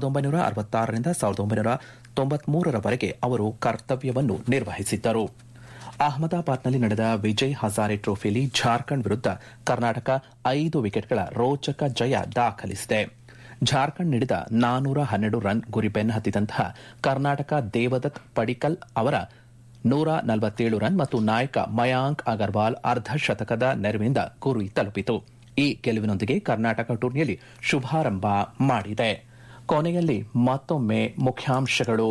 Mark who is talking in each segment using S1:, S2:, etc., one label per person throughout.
S1: ಸಾವಿರದ ಒಂಬೈನೂರ ಅರವತ್ತಾರರಿಂದ ಸಾವಿರದ ಒಂಬೈನೂರ ತೊಂಬತ್ಮೂರರವರೆಗೆ ಅವರು ಕರ್ತವ್ಯವನ್ನು ನಿರ್ವಹಿಸಿದ್ದರು ಅಹಮದಾಬಾದ್ನಲ್ಲಿ ನಡೆದ ವಿಜಯ್ ಹಜಾರೆ ಟ್ರೋಫಿಯಲ್ಲಿ ಜಾರ್ಖಂಡ್ ವಿರುದ್ಧ ಕರ್ನಾಟಕ ಐದು ವಿಕೆಟ್ಗಳ ರೋಚಕ ಜಯ ದಾಖಲಿಸಿದೆ ಜಾರ್ಖಂಡ್ ನೀಡಿದ ನಾನೂರ ಹನ್ನೆರಡು ರನ್ ಗುರಿ ಬೆನ್ನಹತ್ತಿದಂತಹ ಕರ್ನಾಟಕ ದೇವದತ್ ಪಡಿಕಲ್ ಅವರ ನೂರ ನಲವತ್ತೇಳು ರನ್ ಮತ್ತು ನಾಯಕ ಮಯಾಂಕ್ ಅಗರ್ವಾಲ್ ಅರ್ಧ ಶತಕದ ನೆರವಿನಿಂದ ಗುರಿ ತಲುಪಿತು ಈ ಗೆಲುವಿನೊಂದಿಗೆ ಕರ್ನಾಟಕ ಟೂರ್ನಿಯಲ್ಲಿ ಶುಭಾರಂಭ ಮಾಡಿದೆ ಕೊನೆಯಲ್ಲಿ ಮತ್ತೊಮ್ಮೆ ಮುಖ್ಯಾಂಶಗಳು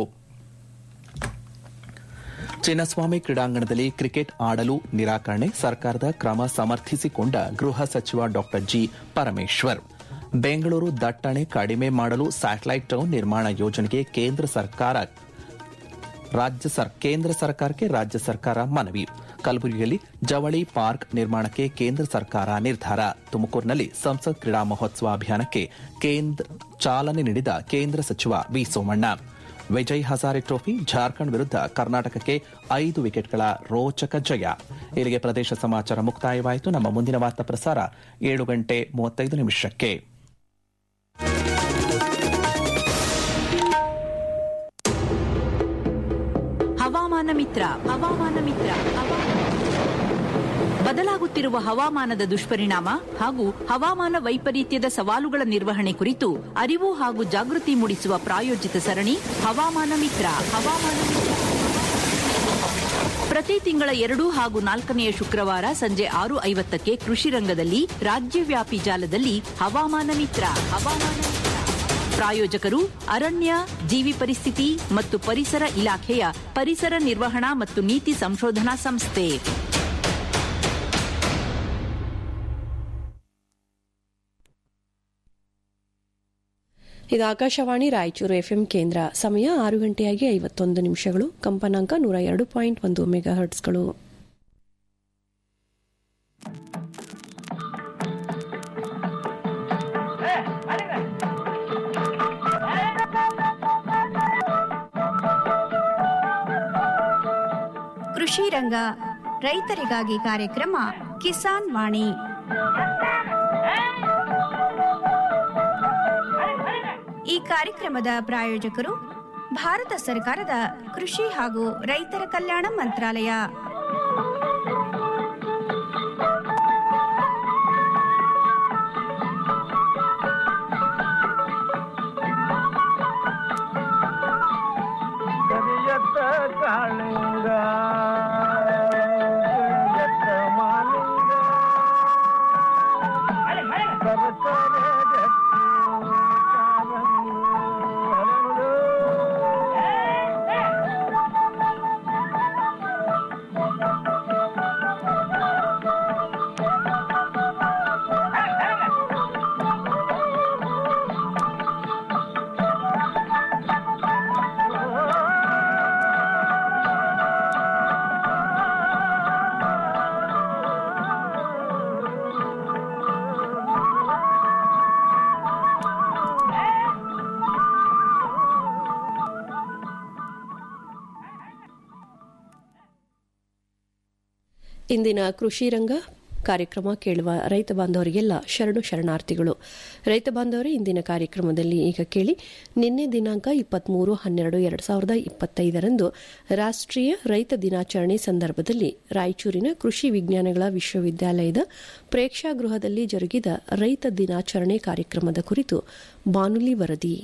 S1: ಚಿನ್ನಸ್ವಾಮಿ ಕ್ರೀಡಾಂಗಣದಲ್ಲಿ ಕ್ರಿಕೆಟ್ ಆಡಲು ನಿರಾಕರಣೆ ಸರ್ಕಾರದ ಕ್ರಮ ಸಮರ್ಥಿಸಿಕೊಂಡ ಗೃಹ ಸಚಿವ ಡಾ ಜಿ ಪರಮೇಶ್ವರ್ ಬೆಂಗಳೂರು ದಟ್ಟಣೆ ಕಡಿಮೆ ಮಾಡಲು ಸ್ಯಾಟಲೈಟ್ ಟೌನ್ ನಿರ್ಮಾಣ ಯೋಜನೆಗೆ ಕೇಂದ್ರ ಸರ್ಕಾರ ರಾಜ್ಯ ಸರ್ ಕೇಂದ್ರ ಸರ್ಕಾರಕ್ಕೆ ರಾಜ್ಯ ಸರ್ಕಾರ ಮನವಿ ಕಲಬುರಗಿಯಲ್ಲಿ ಜವಳಿ ಪಾರ್ಕ್ ನಿರ್ಮಾಣಕ್ಕೆ ಕೇಂದ್ರ ಸರ್ಕಾರ ನಿರ್ಧಾರ ತುಮಕೂರಿನಲ್ಲಿ ಸಂಸತ್ ಕ್ರೀಡಾ ಮಹೋತ್ಸವ ಅಭಿಯಾನಕ್ಕೆ ಕೇಂದ್ರ ಚಾಲನೆ ನೀಡಿದ ಕೇಂದ್ರ ಸಚಿವ ವಿ ಸೋಮಣ್ಣ ವಿಜಯ್ ಹಜಾರೆ ಟ್ರೋಫಿ ಜಾರ್ಖಂಡ್ ವಿರುದ್ಧ ಕರ್ನಾಟಕಕ್ಕೆ ಐದು ವಿಕೆಟ್ಗಳ ರೋಚಕ ಜಯ ಇಲ್ಲಿಗೆ ಪ್ರದೇಶ ಸಮಾಚಾರ ಮುಕ್ತಾಯವಾಯಿತು ನಮ್ಮ ಮುಂದಿನ ವಾರ್ತಾ ಪ್ರಸಾರ ಏಳು ಗಂಟೆ ಮೂವತ್ತೈದು ನಿಮಿಷಕ್ಕೆ
S2: ಹವಾಮಾನ ಮಿತ್ರ ಹವಾಮಾನ ಮಿತ್ರ ಹವಾಮಾನ ಬದಲಾಗುತ್ತಿರುವ ಹವಾಮಾನದ ದುಷ್ಪರಿಣಾಮ ಹಾಗೂ ಹವಾಮಾನ ವೈಪರೀತ್ಯದ ಸವಾಲುಗಳ ನಿರ್ವಹಣೆ ಕುರಿತು ಅರಿವು ಹಾಗೂ ಜಾಗೃತಿ ಮೂಡಿಸುವ ಪ್ರಾಯೋಜಿತ ಸರಣಿ ಹವಾಮಾನ ಮಿತ್ರ ಹವಾಮಾನ ಮಿತ್ರ ಪ್ರತಿ ತಿಂಗಳ ಎರಡು ಹಾಗೂ ನಾಲ್ಕನೆಯ ಶುಕ್ರವಾರ ಸಂಜೆ ಆರು ಐವತ್ತಕ್ಕೆ ಕೃಷಿ ರಂಗದಲ್ಲಿ ರಾಜ್ಯವ್ಯಾಪಿ ಜಾಲದಲ್ಲಿ ಹವಾಮಾನ ಮಿತ್ರ ಹವಾಮಾನ ಮಿತ್ರ ಪ್ರಾಯೋಜಕರು ಅರಣ್ಯ ಜೀವಿ ಪರಿಸ್ಥಿತಿ ಮತ್ತು ಪರಿಸರ ಇಲಾಖೆಯ ಪರಿಸರ ನಿರ್ವಹಣಾ ಮತ್ತು ನೀತಿ ಸಂಶೋಧನಾ ಸಂಸ್ಥೆ
S3: ಇದು ಆಕಾಶವಾಣಿ ರಾಯಚೂರು ಎಫ್ಎಂ ಕೇಂದ್ರ ಸಮಯ ಆರು ಗಂಟೆಯಾಗಿ ಐವತ್ತೊಂದು ನಿಮಿಷಗಳು ಕಂಪನಾಂಕ ನೂರ ಎರಡು ಪಾಯಿಂಟ್ ಒಂದು ಮೆಗಾ ಹರ್ಟ್ಸ್ಗಳು
S4: ಕೃಷಿ ರಂಗ ರೈತರಿಗಾಗಿ ಕಾರ್ಯಕ್ರಮ ಕಿಸಾನ್ ವಾಣಿ ಈ ಕಾರ್ಯಕ್ರಮದ ಪ್ರಾಯೋಜಕರು ಭಾರತ ಸರ್ಕಾರದ ಕೃಷಿ ಹಾಗೂ ರೈತರ ಕಲ್ಯಾಣ ಮಂತ್ರಾಲಯ
S5: ಕರಿಯತ್ತ ಕಾಳಿಂಗ ಕರಿಯತ್ತ ಮಾಲಿಂಗ ಸರಸರ ಗಟ್ಟಿ ಕಾರಂಗು ಹರಳು.
S3: ಇಂದಿನ ಕೃಷಿ ರಂಗ ಕಾರ್ಯಕ್ರಮ ಕೇಳುವ ರೈತ ಬಾಂಧವರಿಗೆಲ್ಲ ಶರಣು ಶರಣಾರ್ಥಿಗಳು ರೈತ ಬಾಂಧವರೇ ಇಂದಿನ ಕಾರ್ಯಕ್ರಮದಲ್ಲಿ ಈಗ ಕೇಳಿ ನಿನ್ನೆ ದಿನಾಂಕ ಇಪ್ಪತ್ಮೂರು ಹನ್ನೆರಡು ಎರಡು ಸಾವಿರದ ಇಪ್ಪತ್ತೈದರಂದು ರಾಷ್ಟ್ರೀಯ ರೈತ ದಿನಾಚರಣೆ ಸಂದರ್ಭದಲ್ಲಿ ರಾಯಚೂರಿನ ಕೃಷಿ ವಿಜ್ಞಾನಗಳ ವಿಶ್ವವಿದ್ಯಾಲಯದ ಪ್ರೇಕ್ಷಾಗೃಹದಲ್ಲಿ ಜರುಗಿದ ರೈತ ದಿನಾಚರಣೆ ಕಾರ್ಯಕ್ರಮದ ಕುರಿತು ಬಾನುಲಿ ವರದಿ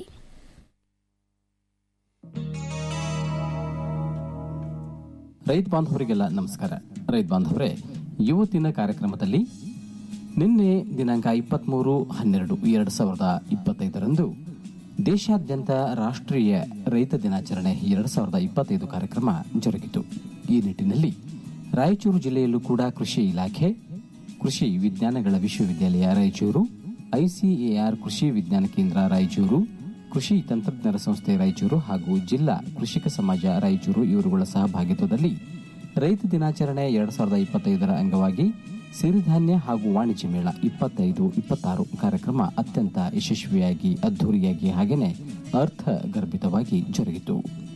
S6: ರೈತ ಬಾಂಧವರಿಗೆಲ್ಲ ನಮಸ್ಕಾರ ರೈತ ಬಾಂಧವರೇ ಇವತ್ತಿನ ಕಾರ್ಯಕ್ರಮದಲ್ಲಿ ನಿನ್ನೆ ದಿನಾಂಕ ಇಪ್ಪತ್ಮೂರು ಹನ್ನೆರಡು ಎರಡು ಸಾವಿರದ ಇಪ್ಪತ್ತೈದರಂದು ದೇಶಾದ್ಯಂತ ರಾಷ್ಟ್ರೀಯ ರೈತ ದಿನಾಚರಣೆ ಎರಡು ಸಾವಿರದ ಇಪ್ಪತ್ತೈದು ಕಾರ್ಯಕ್ರಮ ಜರುಗಿತು ಈ ನಿಟ್ಟಿನಲ್ಲಿ ರಾಯಚೂರು ಜಿಲ್ಲೆಯಲ್ಲೂ ಕೂಡ ಕೃಷಿ ಇಲಾಖೆ ಕೃಷಿ ವಿಜ್ಞಾನಗಳ ವಿಶ್ವವಿದ್ಯಾಲಯ ರಾಯಚೂರು ಐಸಿಎಆರ್ ಕೃಷಿ ವಿಜ್ಞಾನ ಕೇಂದ್ರ ರಾಯಚೂರು ಕೃಷಿ ತಂತ್ರಜ್ಞರ ಸಂಸ್ಥೆ ರಾಯಚೂರು ಹಾಗೂ ಜಿಲ್ಲಾ ಕೃಷಿಕ ಸಮಾಜ ರಾಯಚೂರು ಇವರುಗಳ ಸಹಭಾಗಿತ್ವದಲ್ಲಿ ರೈತ ದಿನಾಚರಣೆ ಎರಡ್ ಸಾವಿರದ ಇಪ್ಪತ್ತೈದರ ಅಂಗವಾಗಿ ಸಿರಿಧಾನ್ಯ ಹಾಗೂ ವಾಣಿಜ್ಯ ಮೇಳ ಇಪ್ಪತ್ತೈದು ಇಪ್ಪತ್ತಾರು ಕಾರ್ಯಕ್ರಮ ಅತ್ಯಂತ ಯಶಸ್ವಿಯಾಗಿ ಅದ್ದೂರಿಯಾಗಿ ಹಾಗೆಯೇ ಅರ್ಥಗರ್ಭಿತವಾಗಿ ಜರುಗಿತು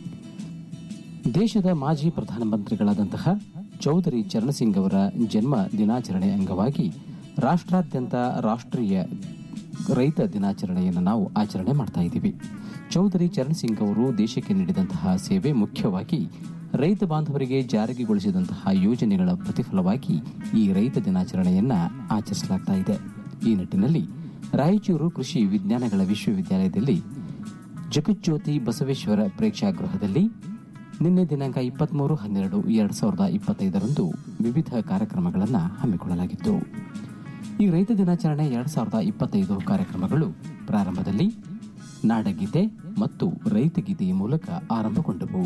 S6: ದೇಶದ ಮಾಜಿ ಪ್ರಧಾನಮಂತ್ರಿಗಳಾದಂತಹ ಚೌಧರಿ ಚರಣಸಿಂಗ್ ಅವರ ಜನ್ಮ ದಿನಾಚರಣೆ ಅಂಗವಾಗಿ ರಾಷ್ಟ್ರಾದ್ಯಂತ ರಾಷ್ಟ್ರೀಯ ರೈತ ದಿನಾಚರಣೆಯನ್ನು ನಾವು ಆಚರಣೆ ಮಾಡ್ತಾ ಇದ್ದೀವಿ ಚೌಧರಿ ಚರಣ್ ಸಿಂಗ್ ಅವರು ದೇಶಕ್ಕೆ ನೀಡಿದಂತಹ ಸೇವೆ ಮುಖ್ಯವಾಗಿ ರೈತ ಬಾಂಧವರಿಗೆ ಜಾರಿಗೆಗೊಳಿಸಿದಂತಹ ಯೋಜನೆಗಳ ಪ್ರತಿಫಲವಾಗಿ ಈ ರೈತ ದಿನಾಚರಣೆಯನ್ನ ಆಚರಿಸಲಾಗ್ತಾ ಇದೆ ಈ ನಿಟ್ಟಿನಲ್ಲಿ ರಾಯಚೂರು ಕೃಷಿ ವಿಜ್ಞಾನಗಳ ವಿಶ್ವವಿದ್ಯಾಲಯದಲ್ಲಿ ಜಗಜ್ಯೋತಿ ಬಸವೇಶ್ವರ ಪ್ರೇಕ್ಷಾಗೃಹದಲ್ಲಿ ನಿನ್ನೆ ದಿನಾಂಕ ಇಪ್ಪತ್ಮೂರು ಹನ್ನೆರಡು ಎರಡ್ ಸಾವಿರದ ಇಪ್ಪತ್ತೈದರಂದು ವಿವಿಧ ಕಾರ್ಯಕ್ರಮಗಳನ್ನು ಹಮ್ಮಿಕೊಳ್ಳಲಾಗಿತ್ತು ಈ ರೈತ ದಿನಾಚರಣೆ ಎರಡ್ ಸಾವಿರದ ಇಪ್ಪತ್ತೈದು ಕಾರ್ಯಕ್ರಮಗಳು ಪ್ರಾರಂಭದಲ್ಲಿ ನಾಡಗೀತೆ ಮತ್ತು ರೈತಗೀತೆಯ ಮೂಲಕ ಆರಂಭಗೊಂಡವು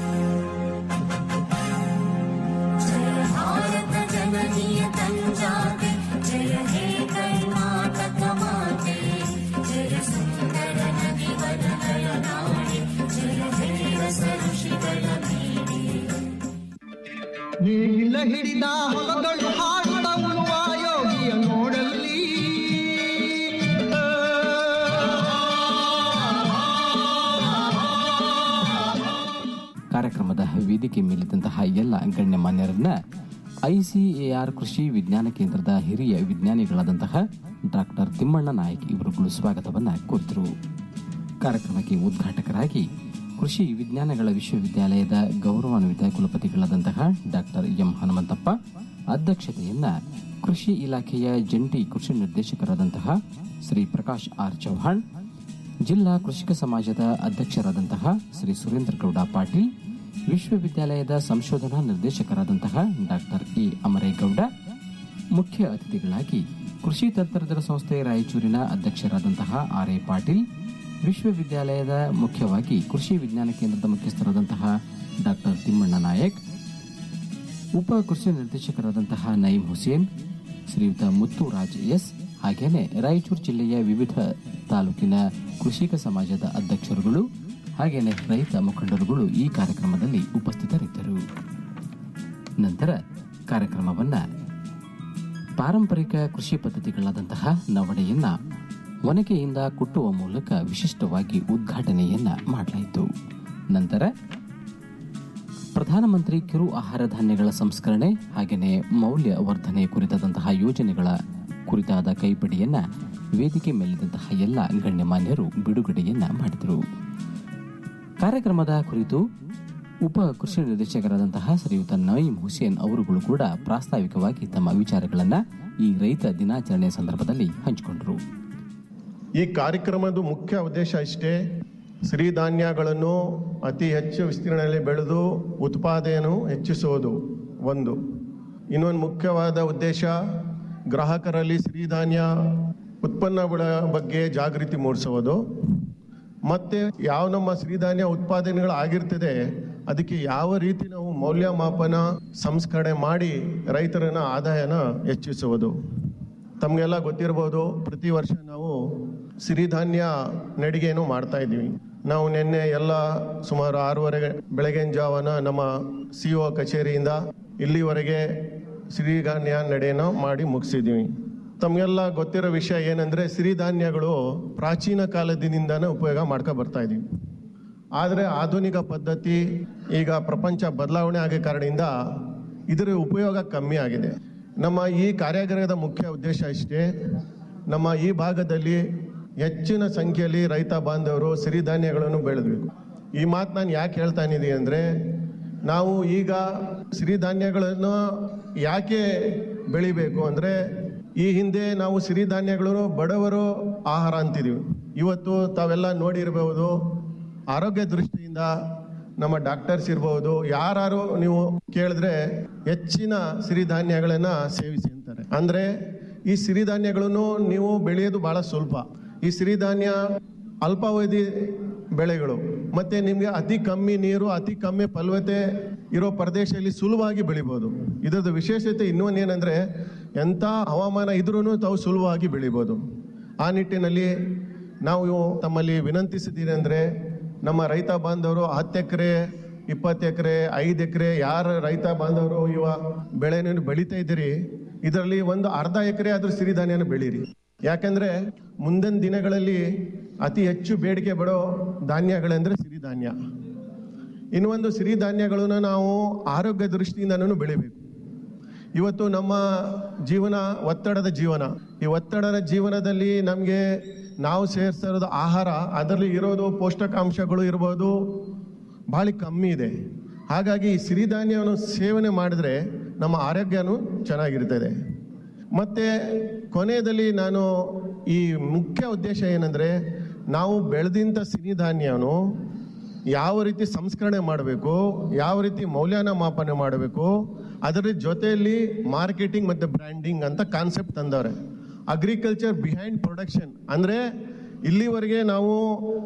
S5: ನೀಲ ಹಿಡಿದ ಹೊಲಗಳು ಹಾಡುತ್ತ ಉಳುವ ಯೋಗಿಯ ನೋಡಲ್ಲಿ
S6: ಕಾರ್ಯಕ್ರಮದ ವೇದಿಕೆ ಮೇಲಿದ್ದಂತಹ ಎಲ್ಲ ಗಣ್ಯಮಾನ್ಯರನ್ನ ಐಸಿಎಆರ್ ಕೃಷಿ ವಿಜ್ಞಾನ ಕೇಂದ್ರದ ಹಿರಿಯ ವಿಜ್ಞಾನಿಗಳಾದಂತಹ ಡಾಕ್ಟರ್ ತಿಮ್ಮಣ್ಣ ನಾಯಕ್ ಇವರುಗಳು ಸ್ವಾಗತವನ್ನ ಕೋರಿದರು ಕಾರ್ಯಕ್ರಮಕ್ಕೆ ಉದ್ಘಾಟಕರಾಗಿ ಕೃಷಿ ವಿಜ್ಞಾನಗಳ ವಿಶ್ವವಿದ್ಯಾಲಯದ ಗೌರವಾನ್ವಿತ ಕುಲಪತಿಗಳಾದಂತಹ ಡಾಕ್ಟರ್ ಎಂ ಹನುಮಂತಪ್ಪ ಅಧ್ಯಕ್ಷತೆಯನ್ನ ಕೃಷಿ ಇಲಾಖೆಯ ಜಂಟಿ ಕೃಷಿ ನಿರ್ದೇಶಕರಾದಂತಹ ಶ್ರೀ ಪ್ರಕಾಶ್ ಆರ್ ಚೌಹಾಣ್ ಜಿಲ್ಲಾ ಕೃಷಿಕ ಸಮಾಜದ ಅಧ್ಯಕ್ಷರಾದಂತಹ ಶ್ರೀ ಸುರೇಂದ್ರ ಗೌಡ ಪಾಟೀಲ್ ವಿಶ್ವವಿದ್ಯಾಲಯದ ಸಂಶೋಧನಾ ನಿರ್ದೇಶಕರಾದಂತಹ ಡಾಕ್ಟರ್ ಎ ಅಮರೇಗೌಡ ಮುಖ್ಯ ಅತಿಥಿಗಳಾಗಿ ಕೃಷಿ ತಂತ್ರಜ್ಞರ ಸಂಸ್ಥೆ ರಾಯಚೂರಿನ ಅಧ್ಯಕ್ಷರಾದಂತಹ ಆರ್ ಎ ಪಾಟೀಲ್ ವಿಶ್ವವಿದ್ಯಾಲಯದ ಮುಖ್ಯವಾಗಿ ಕೃಷಿ ವಿಜ್ಞಾನ ಕೇಂದ್ರದ ಮುಖ್ಯಸ್ಥರಾದಂತಹ ಡಾಕ್ಟರ್ ತಿಮ್ಮಣ್ಣ ನಾಯಕ್ ಉಪ ಕೃಷಿ ನಿರ್ದೇಶಕರಾದಂತಹ ನಯೀಂ ಹುಸೇನ್ ಶ್ರೀಯುತ ಮುತ್ತುರಾಜ್ ಎಸ್ ಹಾಗೇನೆ ರಾಯಚೂರು ಜಿಲ್ಲೆಯ ವಿವಿಧ ತಾಲೂಕಿನ ಕೃಷಿಕ ಸಮಾಜದ ಅಧ್ಯಕ್ಷರುಗಳು ಹಾಗೇನೆ ರೈತ ಮುಖಂಡರುಗಳು ಈ ಕಾರ್ಯಕ್ರಮದಲ್ಲಿ ಉಪಸ್ಥಿತರಿದ್ದರು ನಂತರ ಕಾರ್ಯಕ್ರಮವನ್ನ ಪಾರಂಪರಿಕ ಕೃಷಿ ಪದ್ಧತಿಗಳಾದಂತಹ ನವಣೆಯನ್ನ ಒನಕೆಯಿಂದ ಕುಟ್ಟುವ ಮೂಲಕ ವಿಶಿಷ್ಟವಾಗಿ ಉದ್ಘಾಟನೆಯನ್ನ ಮಾಡಲಾಯಿತು ನಂತರ ಪ್ರಧಾನಮಂತ್ರಿ ಕಿರು ಆಹಾರ ಧಾನ್ಯಗಳ ಸಂಸ್ಕರಣೆ ಹಾಗೆಯೇ ಮೌಲ್ಯ ವರ್ಧನೆ ಕುರಿತಾದಂತಹ ಯೋಜನೆಗಳ ಕುರಿತಾದ ಕೈಪಿಡಿಯನ್ನ ವೇದಿಕೆ ಮೇಲಿದ್ದಂತಹ ಎಲ್ಲ ಗಣ್ಯಮಾನ್ಯರು ಬಿಡುಗಡೆಯನ್ನ ಮಾಡಿದರು ಕಾರ್ಯಕ್ರಮದ ಕುರಿತು ಉಪ ಕೃಷಿ ನಿರ್ದೇಶಕರಾದಂತಹ ಶ್ರೀಯುತ ನಯೀಂ ಹುಸೇನ್ ಅವರುಗಳು ಕೂಡ ಪ್ರಾಸ್ತಾವಿಕವಾಗಿ ತಮ್ಮ ವಿಚಾರಗಳನ್ನ ಈ ರೈತ ದಿನಾಚರಣೆ ಸಂದರ್ಭದಲ್ಲಿ ಹಂಚಿಕೊಂಡರು
S7: ಈ ಕಾರ್ಯಕ್ರಮದ ಮುಖ್ಯ ಉದ್ದೇಶ ಇಷ್ಟೇ ಸಿರಿಧಾನ್ಯಗಳನ್ನು ಅತಿ ಹೆಚ್ಚು ವಿಸ್ತೀರ್ಣದಲ್ಲಿ ಬೆಳೆದು ಉತ್ಪಾದನೆಯನ್ನು ಹೆಚ್ಚಿಸುವುದು ಒಂದು ಇನ್ನೊಂದು ಮುಖ್ಯವಾದ ಉದ್ದೇಶ ಗ್ರಾಹಕರಲ್ಲಿ ಸಿರಿಧಾನ್ಯ ಉತ್ಪನ್ನಗಳ ಬಗ್ಗೆ ಜಾಗೃತಿ ಮೂಡಿಸುವುದು ಮತ್ತೆ ಯಾವ ನಮ್ಮ ಸಿರಿಧಾನ್ಯ ಉತ್ಪಾದನೆಗಳು ಆಗಿರ್ತದೆ ಅದಕ್ಕೆ ಯಾವ ರೀತಿ ನಾವು ಮೌಲ್ಯಮಾಪನ ಸಂಸ್ಕರಣೆ ಮಾಡಿ ರೈತರನ್ನ ಆದಾಯನ ಹೆಚ್ಚಿಸುವುದು ತಮಗೆಲ್ಲ ಗೊತ್ತಿರಬಹುದು ಪ್ರತಿ ವರ್ಷ ನಾವು ಸಿರಿಧಾನ್ಯ ನಡಿಗೆಯನ್ನು ಮಾಡ್ತಾ ಇದ್ದೀವಿ ನಾವು ನಿನ್ನೆ ಎಲ್ಲ ಸುಮಾರು ಆರೂವರೆ ಬೆಳಗಿನ ಜಾವನ ನಮ್ಮ ಸಿ ಒ ಕಚೇರಿಯಿಂದ ಇಲ್ಲಿವರೆಗೆ ಸಿರಿಧಾನ್ಯ ನಡೆಯನ್ನು ಮಾಡಿ ಮುಗಿಸಿದ್ದೀವಿ ತಮಗೆಲ್ಲ ಗೊತ್ತಿರೋ ವಿಷಯ ಏನಂದ್ರೆ ಸಿರಿಧಾನ್ಯಗಳು ಪ್ರಾಚೀನ ಕಾಲದಿಂದನೇ ಉಪಯೋಗ ಮಾಡ್ಕೊ ಬರ್ತಾ ಇದ್ದೀವಿ ಆದರೆ ಆಧುನಿಕ ಪದ್ಧತಿ ಈಗ ಪ್ರಪಂಚ ಬದಲಾವಣೆ ಆಗೋ ಕಾರಣದಿಂದ ಇದರ ಉಪಯೋಗ ಕಮ್ಮಿ ಆಗಿದೆ ನಮ್ಮ ಈ ಕಾರ್ಯಾಗಾರದ ಮುಖ್ಯ ಉದ್ದೇಶ ಇಷ್ಟೇ ನಮ್ಮ ಈ ಭಾಗದಲ್ಲಿ ಹೆಚ್ಚಿನ ಸಂಖ್ಯೆಯಲ್ಲಿ ರೈತ ಬಾಂಧವರು ಸಿರಿಧಾನ್ಯಗಳನ್ನು ಬೆಳೆದಬೇಕು ಈ ಮಾತು ನಾನು ಯಾಕೆ ಹೇಳ್ತಾ ಇದ್ದೀನಿ ಅಂದರೆ ನಾವು ಈಗ ಸಿರಿಧಾನ್ಯಗಳನ್ನು ಯಾಕೆ ಬೆಳಿಬೇಕು ಅಂದರೆ ಈ ಹಿಂದೆ ನಾವು ಸಿರಿಧಾನ್ಯಗಳು ಬಡವರು ಆಹಾರ ಅಂತಿದೀವಿ ಇವತ್ತು ತಾವೆಲ್ಲ ನೋಡಿರಬಹುದು ಆರೋಗ್ಯ ದೃಷ್ಟಿಯಿಂದ ನಮ್ಮ ಡಾಕ್ಟರ್ಸ್ ಇರ್ಬೋದು ಯಾರು ನೀವು ಕೇಳಿದ್ರೆ ಹೆಚ್ಚಿನ ಸಿರಿಧಾನ್ಯಗಳನ್ನ ಸೇವಿಸಿ ಅಂತಾರೆ ಅಂದ್ರೆ ಈ ಸಿರಿಧಾನ್ಯಗಳನ್ನು ನೀವು ಬೆಳೆಯೋದು ಬಹಳ ಸ್ವಲ್ಪ ಈ ಸಿರಿಧಾನ್ಯ ಅಲ್ಪಾವಧಿ ಬೆಳೆಗಳು ಮತ್ತೆ ನಿಮಗೆ ಅತಿ ಕಮ್ಮಿ ನೀರು ಅತಿ ಕಮ್ಮಿ ಫಲವತ್ತೆ ಇರೋ ಪ್ರದೇಶದಲ್ಲಿ ಸುಲಭವಾಗಿ ಬೆಳಿಬೋದು ಇದರದ್ದು ವಿಶೇಷತೆ ಇನ್ನೊಂದು ಏನಂದ್ರೆ ಎಂಥ ಹವಾಮಾನ ಇದ್ರೂ ತಾವು ಸುಲಭವಾಗಿ ಬೆಳಿಬೋದು ಆ ನಿಟ್ಟಿನಲ್ಲಿ ನಾವು ತಮ್ಮಲ್ಲಿ ವಿನಂತಿಸಿದ್ದೀರಿ ಅಂದರೆ ನಮ್ಮ ರೈತ ಬಾಂಧವರು ಹತ್ತು ಎಕರೆ ಇಪ್ಪತ್ತು ಎಕರೆ ಐದು ಎಕರೆ ಯಾರ ರೈತ ಬಾಂಧವರು ಇವ ಬೆಳೆಯನ್ನು ಬೆಳೀತಾ ಇದ್ದೀರಿ ಇದರಲ್ಲಿ ಒಂದು ಅರ್ಧ ಎಕರೆ ಆದ್ರೂ ಸಿರಿಧಾನ್ಯನ ಬೆಳೀರಿ ಯಾಕಂದ್ರೆ ಮುಂದಿನ ದಿನಗಳಲ್ಲಿ ಅತಿ ಹೆಚ್ಚು ಬೇಡಿಕೆ ಬಡೋ ಧಾನ್ಯಗಳೆಂದ್ರೆ ಸಿರಿಧಾನ್ಯ ಇನ್ನೊಂದು ಸಿರಿಧಾನ್ಯಗಳನ್ನು ನಾವು ಆರೋಗ್ಯ ದೃಷ್ಟಿಯಿಂದನೂ ಬೆಳಿಬೇಕು ಇವತ್ತು ನಮ್ಮ ಜೀವನ ಒತ್ತಡದ ಜೀವನ ಈ ಒತ್ತಡದ ಜೀವನದಲ್ಲಿ ನಮಗೆ ನಾವು ಸೇರಿಸ್ತಾ ಇರೋದು ಆಹಾರ ಅದರಲ್ಲಿ ಇರೋದು ಪೌಷ್ಟಿಕಾಂಶಗಳು ಇರ್ಬೋದು ಭಾಳ ಕಮ್ಮಿ ಇದೆ ಹಾಗಾಗಿ ಈ ಸಿರಿಧಾನ್ಯವನ್ನು ಸೇವನೆ ಮಾಡಿದ್ರೆ ನಮ್ಮ ಆರೋಗ್ಯನೂ ಚೆನ್ನಾಗಿರ್ತದೆ ಮತ್ತು ಕೊನೆಯದಲ್ಲಿ ನಾನು ಈ ಮುಖ್ಯ ಉದ್ದೇಶ ಏನಂದರೆ ನಾವು ಬೆಳೆದಿಂಥ ಸಿರಿಧಾನ್ಯನು ಯಾವ ರೀತಿ ಸಂಸ್ಕರಣೆ ಮಾಡಬೇಕು ಯಾವ ರೀತಿ ಮೌಲ್ಯನ ಮಾಪನೆ ಮಾಡಬೇಕು ಅದರ ಜೊತೆಯಲ್ಲಿ ಮಾರ್ಕೆಟಿಂಗ್ ಮತ್ತು ಬ್ರ್ಯಾಂಡಿಂಗ್ ಅಂತ ಕಾನ್ಸೆಪ್ಟ್ ತಂದವ್ರೆ ಅಗ್ರಿಕಲ್ಚರ್ ಬಿಹೈಂಡ್ ಪ್ರೊಡಕ್ಷನ್ ಅಂದರೆ ಇಲ್ಲಿವರೆಗೆ ನಾವು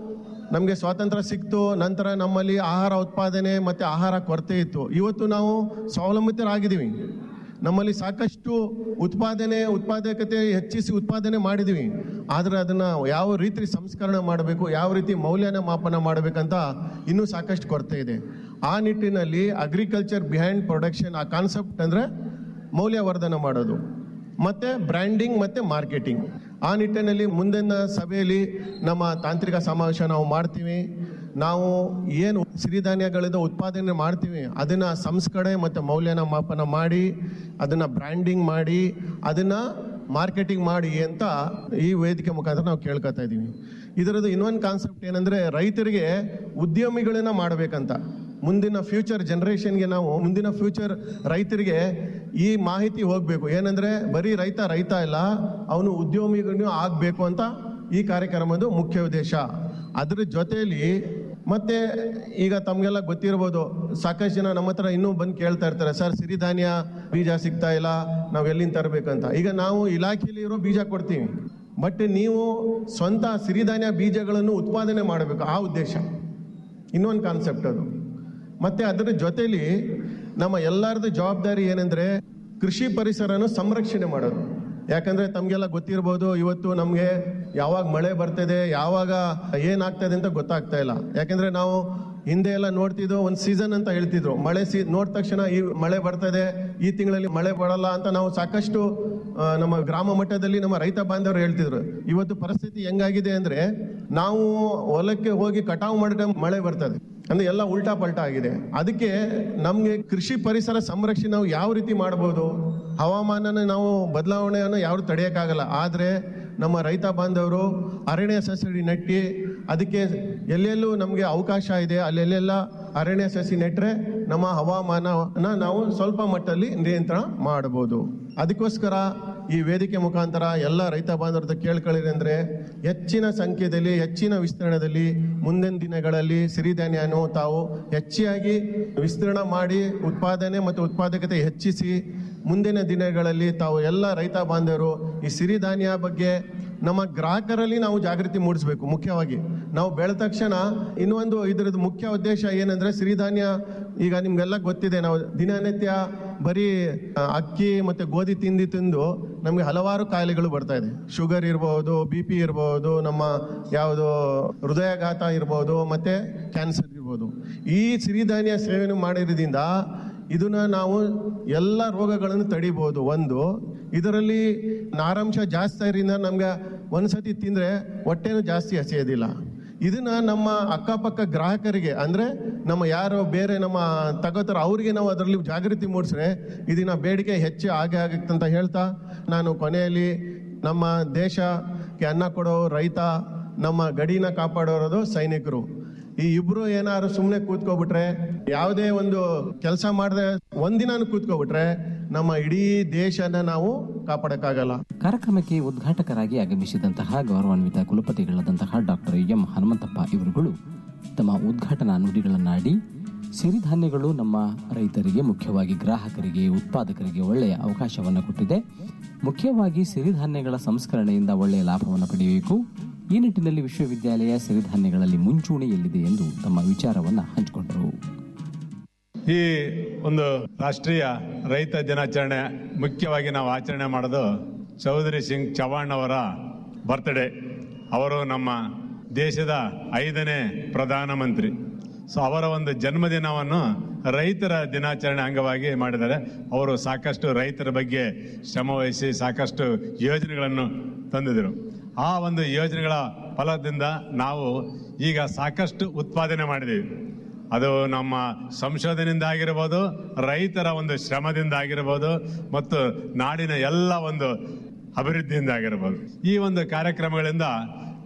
S7: ನಮಗೆ ಸ್ವಾತಂತ್ರ್ಯ ಸಿಕ್ತು ನಂತರ ನಮ್ಮಲ್ಲಿ ಆಹಾರ ಉತ್ಪಾದನೆ ಮತ್ತು ಆಹಾರ ಕೊರತೆ ಇತ್ತು ಇವತ್ತು ನಾವು ಸ್ವಾವಲಂಬಿತರಾಗಿದ್ದೀವಿ ನಮ್ಮಲ್ಲಿ ಸಾಕಷ್ಟು ಉತ್ಪಾದನೆ ಉತ್ಪಾದಕತೆ ಹೆಚ್ಚಿಸಿ ಉತ್ಪಾದನೆ ಮಾಡಿದ್ದೀವಿ ಆದರೆ ಅದನ್ನು ಯಾವ ರೀತಿ ಸಂಸ್ಕರಣೆ ಮಾಡಬೇಕು ಯಾವ ರೀತಿ ಮೌಲ್ಯನ ಮಾಪನ ಮಾಡಬೇಕಂತ ಇನ್ನೂ ಸಾಕಷ್ಟು ಕೊರತೆ ಇದೆ ಆ ನಿಟ್ಟಿನಲ್ಲಿ ಅಗ್ರಿಕಲ್ಚರ್ ಬಿಹೈಂಡ್ ಪ್ರೊಡಕ್ಷನ್ ಆ ಕಾನ್ಸೆಪ್ಟ್ ಅಂದರೆ ಮೌಲ್ಯವರ್ಧನೆ ಮಾಡೋದು ಮತ್ತು ಬ್ರ್ಯಾಂಡಿಂಗ್ ಮತ್ತು ಮಾರ್ಕೆಟಿಂಗ್ ಆ ನಿಟ್ಟಿನಲ್ಲಿ ಮುಂದಿನ ಸಭೆಯಲ್ಲಿ ನಮ್ಮ ತಾಂತ್ರಿಕ ಸಮಾವೇಶ ನಾವು ಮಾಡ್ತೀವಿ ನಾವು ಏನು ಸಿರಿಧಾನ್ಯಗಳಿಂದ ಉತ್ಪಾದನೆ ಮಾಡ್ತೀವಿ ಅದನ್ನು ಸಂಸ್ಕರಣೆ ಮತ್ತು ಮೌಲ್ಯನ ಮಾಪನ ಮಾಡಿ ಅದನ್ನು ಬ್ರ್ಯಾಂಡಿಂಗ್ ಮಾಡಿ ಅದನ್ನು ಮಾರ್ಕೆಟಿಂಗ್ ಮಾಡಿ ಅಂತ ಈ ವೇದಿಕೆ ಮುಖಾಂತರ ನಾವು ಕೇಳ್ಕೊತಾ ಇದ್ದೀವಿ ಇದರದ್ದು ಇನ್ನೊಂದು ಕಾನ್ಸೆಪ್ಟ್ ಏನಂದರೆ ರೈತರಿಗೆ ಉದ್ಯಮಿಗಳನ್ನ ಮಾಡಬೇಕಂತ ಮುಂದಿನ ಫ್ಯೂಚರ್ ಜನ್ರೇಷನ್ಗೆ ನಾವು ಮುಂದಿನ ಫ್ಯೂಚರ್ ರೈತರಿಗೆ ಈ ಮಾಹಿತಿ ಹೋಗಬೇಕು ಏನಂದರೆ ಬರೀ ರೈತ ರೈತ ಇಲ್ಲ ಅವನು ಉದ್ಯಮಿಗೂ ಆಗಬೇಕು ಅಂತ ಈ ಕಾರ್ಯಕ್ರಮದ ಮುಖ್ಯ ಉದ್ದೇಶ ಅದ್ರ ಜೊತೆಯಲ್ಲಿ ಮತ್ತೆ ಈಗ ತಮಗೆಲ್ಲ ಗೊತ್ತಿರ್ಬೋದು ಸಾಕಷ್ಟು ಜನ ನಮ್ಮ ಹತ್ರ ಇನ್ನೂ ಬಂದು ಕೇಳ್ತಾ ಇರ್ತಾರೆ ಸರ್ ಸಿರಿಧಾನ್ಯ ಬೀಜ ಸಿಗ್ತಾ ಇಲ್ಲ ನಾವು ಎಲ್ಲಿಂದ ತರಬೇಕಂತ ಈಗ ನಾವು ಇಲಾಖೆಯಲ್ಲಿ ಇರೋ ಬೀಜ ಕೊಡ್ತೀವಿ ಬಟ್ ನೀವು ಸ್ವಂತ ಸಿರಿಧಾನ್ಯ ಬೀಜಗಳನ್ನು ಉತ್ಪಾದನೆ ಮಾಡಬೇಕು ಆ ಉದ್ದೇಶ ಇನ್ನೊಂದು ಕಾನ್ಸೆಪ್ಟ್ ಅದು ಮತ್ತೆ ಅದರ ಜೊತೆಲಿ ನಮ್ಮ ಎಲ್ಲರದ್ದು ಜವಾಬ್ದಾರಿ ಏನಂದ್ರೆ ಕೃಷಿ ಪರಿಸರನ ಸಂರಕ್ಷಣೆ ಮಾಡೋದು ಯಾಕಂದ್ರೆ ತಮಗೆಲ್ಲ ಗೊತ್ತಿರ್ಬೋದು ಇವತ್ತು ನಮಗೆ ಯಾವಾಗ ಮಳೆ ಬರ್ತದೆ ಯಾವಾಗ ಏನಾಗ್ತದೆ ಅಂತ ಗೊತ್ತಾಗ್ತಾ ಇಲ್ಲ ಯಾಕಂದ್ರೆ ನಾವು ಹಿಂದೆ ಎಲ್ಲ ನೋಡ್ತಿದ್ದೋ ಒಂದು ಸೀಸನ್ ಅಂತ ಹೇಳ್ತಿದ್ರು ಮಳೆ ಸೀ ನೋಡಿದ ತಕ್ಷಣ ಈ ಮಳೆ ಬರ್ತದೆ ಈ ತಿಂಗಳಲ್ಲಿ ಮಳೆ ಬರಲ್ಲ ಅಂತ ನಾವು ಸಾಕಷ್ಟು ಆ, ನಮ್ಮ ಗ್ರಾಮ ಮಟ್ಟದಲ್ಲಿ ನಮ್ಮ ರೈತ ಬಾಂಧವರು ಹೇಳ್ತಿದ್ರು ಇವತ್ತು ಪರಿಸ್ಥಿತಿ ಹೆಂಗಾಗಿದೆ ಅಂದ್ರೆ ನಾವು ಹೊಲಕ್ಕೆ ಹೋಗಿ ಕಟಾವು ಮಾಡಿದ ಮಳೆ ಬರ್ತದೆ ಅಂದ್ರೆ ಎಲ್ಲ ಉಲ್ಟಾ ಪಲ್ಟಾ ಆಗಿದೆ ಅದಕ್ಕೆ ನಮಗೆ ಕೃಷಿ ಪರಿಸರ ಸಂರಕ್ಷಣೆ ನಾವು ಯಾವ ರೀತಿ ಮಾಡ್ಬೋದು ಹವಾಮಾನನ ನಾವು ಬದಲಾವಣೆಯನ್ನು ಯಾರು ತಡೆಯೋಕ್ಕಾಗಲ್ಲ ಆದರೆ ನಮ್ಮ ರೈತ ಬಾಂಧವರು ಅರಣ್ಯ ಸಸಿ ನೆಟ್ಟಿ ಅದಕ್ಕೆ ಎಲ್ಲೆಲ್ಲೂ ನಮಗೆ ಅವಕಾಶ ಇದೆ ಅಲ್ಲೆಲ್ಲೆಲ್ಲ ಅರಣ್ಯ ಸಸಿ ನೆಟ್ಟರೆ ನಮ್ಮ ಹವಾಮಾನನ ನಾವು ಸ್ವಲ್ಪ ಮಟ್ಟದಲ್ಲಿ ನಿಯಂತ್ರಣ ಮಾಡಬಹುದು ಅದಕ್ಕೋಸ್ಕರ ಈ ವೇದಿಕೆ ಮುಖಾಂತರ ಎಲ್ಲ ರೈತ ಬಾಂಧವರದ ಕೇಳ್ಕೊಳ್ಳಿರಿ ಅಂದರೆ ಹೆಚ್ಚಿನ ಸಂಖ್ಯೆಯಲ್ಲಿ ಹೆಚ್ಚಿನ ವಿಸ್ತರಣದಲ್ಲಿ ಮುಂದಿನ ದಿನಗಳಲ್ಲಿ ಸಿರಿಧಾನ್ಯನು ತಾವು ಹೆಚ್ಚಾಗಿ ವಿಸ್ತರಣೆ ಮಾಡಿ ಉತ್ಪಾದನೆ ಮತ್ತು ಉತ್ಪಾದಕತೆ ಹೆಚ್ಚಿಸಿ ಮುಂದಿನ ದಿನಗಳಲ್ಲಿ ತಾವು ಎಲ್ಲ ರೈತ ಬಾಂಧವರು ಈ ಸಿರಿಧಾನ್ಯ ಬಗ್ಗೆ ನಮ್ಮ ಗ್ರಾಹಕರಲ್ಲಿ ನಾವು ಜಾಗೃತಿ ಮೂಡಿಸಬೇಕು ಮುಖ್ಯವಾಗಿ ನಾವು ಬೆಳೆದ ತಕ್ಷಣ ಇನ್ನೊಂದು ಇದರದ್ದು ಮುಖ್ಯ ಉದ್ದೇಶ ಏನಂದ್ರೆ ಸಿರಿಧಾನ್ಯ ಈಗ ನಿಮ್ಗೆಲ್ಲ ಗೊತ್ತಿದೆ ನಾವು ದಿನನಿತ್ಯ ಬರೀ ಆ, ಅಕ್ಕಿ ಮತ್ತೆ ಗೋಧಿ ತಿಂದು ತಿಂದು ನಮಗೆ ಹಲವಾರು ಕಾಯಿಲೆಗಳು ಬರ್ತಾ ಇದೆ ಶುಗರ್ ಇರ್ಬೋದು ಬಿ ಪಿ ಇರ್ಬೋದು ನಮ್ಮ ಯಾವುದು ಹೃದಯಾಘಾತ ಇರ್ಬೋದು ಮತ್ತೆ ಕ್ಯಾನ್ಸರ್ ಇರ್ಬೋದು ಈ ಸಿರಿಧಾನ್ಯ ಸೇವನೆ ಮಾಡಿರೋದ್ರಿಂದ ಇದನ್ನ ನಾವು ಎಲ್ಲ ರೋಗಗಳನ್ನು ತಡಿಬಹುದು ಒಂದು ಇದರಲ್ಲಿ ನಾರಾಂಶ ಜಾಸ್ತಿ ಇರೋದ್ರಿಂದ ನಮ್ಗೆ ಒಂದ್ಸತಿ ತಿಂದ್ರೆ ಹೊಟ್ಟೆನೂ ಜಾಸ್ತಿ ಹಸಿಯೋದಿಲ್ಲ ಇದನ್ನ ನಮ್ಮ ಅಕ್ಕಪಕ್ಕ ಗ್ರಾಹಕರಿಗೆ ಅಂದ್ರೆ ನಮ್ಮ ಯಾರು ಬೇರೆ ನಮ್ಮ ತಗೋತಾರ ಅವ್ರಿಗೆ ನಾವು ಅದರಲ್ಲಿ ಜಾಗೃತಿ ಮೂಡಿಸ್ರೆ ಇದನ್ನ ಬೇಡಿಕೆ ಹೆಚ್ಚು ಆಗೇ ಆಗುತ್ತೆ ಅಂತ ಹೇಳ್ತಾ ನಾನು ಕೊನೆಯಲ್ಲಿ ನಮ್ಮ ದೇಶಕ್ಕೆ ಅನ್ನ ಕೊಡೋ ರೈತ ನಮ್ಮ ಗಡಿನ ಕಾಪಾಡೋರೋದು ಸೈನಿಕರು ಈ ಇಬ್ರು ಏನಾದ್ರು ಸುಮ್ಮನೆ ಕೂತ್ಕೊಬಿಟ್ರೆ ಯಾವುದೇ ಒಂದು ಕೆಲಸ ಮಾಡದೆ ಒಂದಿನಾನು ಕೂತ್ಕೊಬಿಟ್ರೆ ನಮ್ಮ ಇಡೀ ದೇಶನ ನಾವು ಕಾಪಾಡಕ್ಕಾಗಲ್ಲ
S6: ಕಾರ್ಯಕ್ರಮಕ್ಕೆ ಉದ್ಘಾಟಕರಾಗಿ ಆಗಮಿಸಿದಂತಹ ಗೌರವಾನ್ವಿತ ಕುಲಪತಿಗಳಾದಂತಹ ಡಾಕ್ಟರ್ ಎಂ ಹನುಮಂತಪ್ಪ ಇವರುಗಳು ತಮ್ಮ ಉದ್ಘಾಟನಾ ನುಡಿಗಳನ್ನಾಡಿ ಸಿರಿಧಾನ್ಯಗಳು ನಮ್ಮ ರೈತರಿಗೆ ಮುಖ್ಯವಾಗಿ ಗ್ರಾಹಕರಿಗೆ ಉತ್ಪಾದಕರಿಗೆ ಒಳ್ಳೆಯ ಅವಕಾಶವನ್ನು ಕೊಟ್ಟಿದೆ ಮುಖ್ಯವಾಗಿ ಸಿರಿಧಾನ್ಯಗಳ ಸಂಸ್ಕರಣೆಯಿಂದ ಒಳ್ಳೆಯ ಲಾಭವನ್ನು ಪಡೆಯಬೇಕು ಈ ನಿಟ್ಟಿನಲ್ಲಿ ವಿಶ್ವವಿದ್ಯಾಲಯ ಸಿರಿಧಾನ್ಯಗಳಲ್ಲಿ ಮುಂಚೂಣಿಯಲ್ಲಿದೆ ಎಂದು ತಮ್ಮ ವಿಚಾರವನ್ನು ಹಂಚಿಕೊಂಡರು
S8: ಈ ಒಂದು ರಾಷ್ಟ್ರೀಯ ರೈತ ದಿನಾಚರಣೆ ಮುಖ್ಯವಾಗಿ ನಾವು ಆಚರಣೆ ಮಾಡೋದು ಚೌಧರಿ ಸಿಂಗ್ ಚವಾಣ್ ಅವರ ಬರ್ತ್ಡೇ ಅವರು ನಮ್ಮ ದೇಶದ ಐದನೇ ಪ್ರಧಾನಮಂತ್ರಿ ಸೊ ಅವರ ಒಂದು ಜನ್ಮದಿನವನ್ನು ರೈತರ ದಿನಾಚರಣೆ ಅಂಗವಾಗಿ ಮಾಡಿದ್ದಾರೆ ಅವರು ಸಾಕಷ್ಟು ರೈತರ ಬಗ್ಗೆ ಶ್ರಮವಹಿಸಿ ಸಾಕಷ್ಟು ಯೋಜನೆಗಳನ್ನು ತಂದಿದ್ದರು ಆ ಒಂದು ಯೋಜನೆಗಳ ಫಲದಿಂದ ನಾವು ಈಗ ಸಾಕಷ್ಟು ಉತ್ಪಾದನೆ ಮಾಡಿದ್ದೀವಿ ಅದು ನಮ್ಮ ಸಂಶೋಧನೆಯಿಂದ ಆಗಿರ್ಬೋದು ರೈತರ ಒಂದು ಶ್ರಮದಿಂದ ಆಗಿರ್ಬೋದು ಮತ್ತು ನಾಡಿನ ಎಲ್ಲ ಒಂದು ಅಭಿವೃದ್ಧಿಯಿಂದ ಆಗಿರ್ಬೋದು ಈ ಒಂದು ಕಾರ್ಯಕ್ರಮಗಳಿಂದ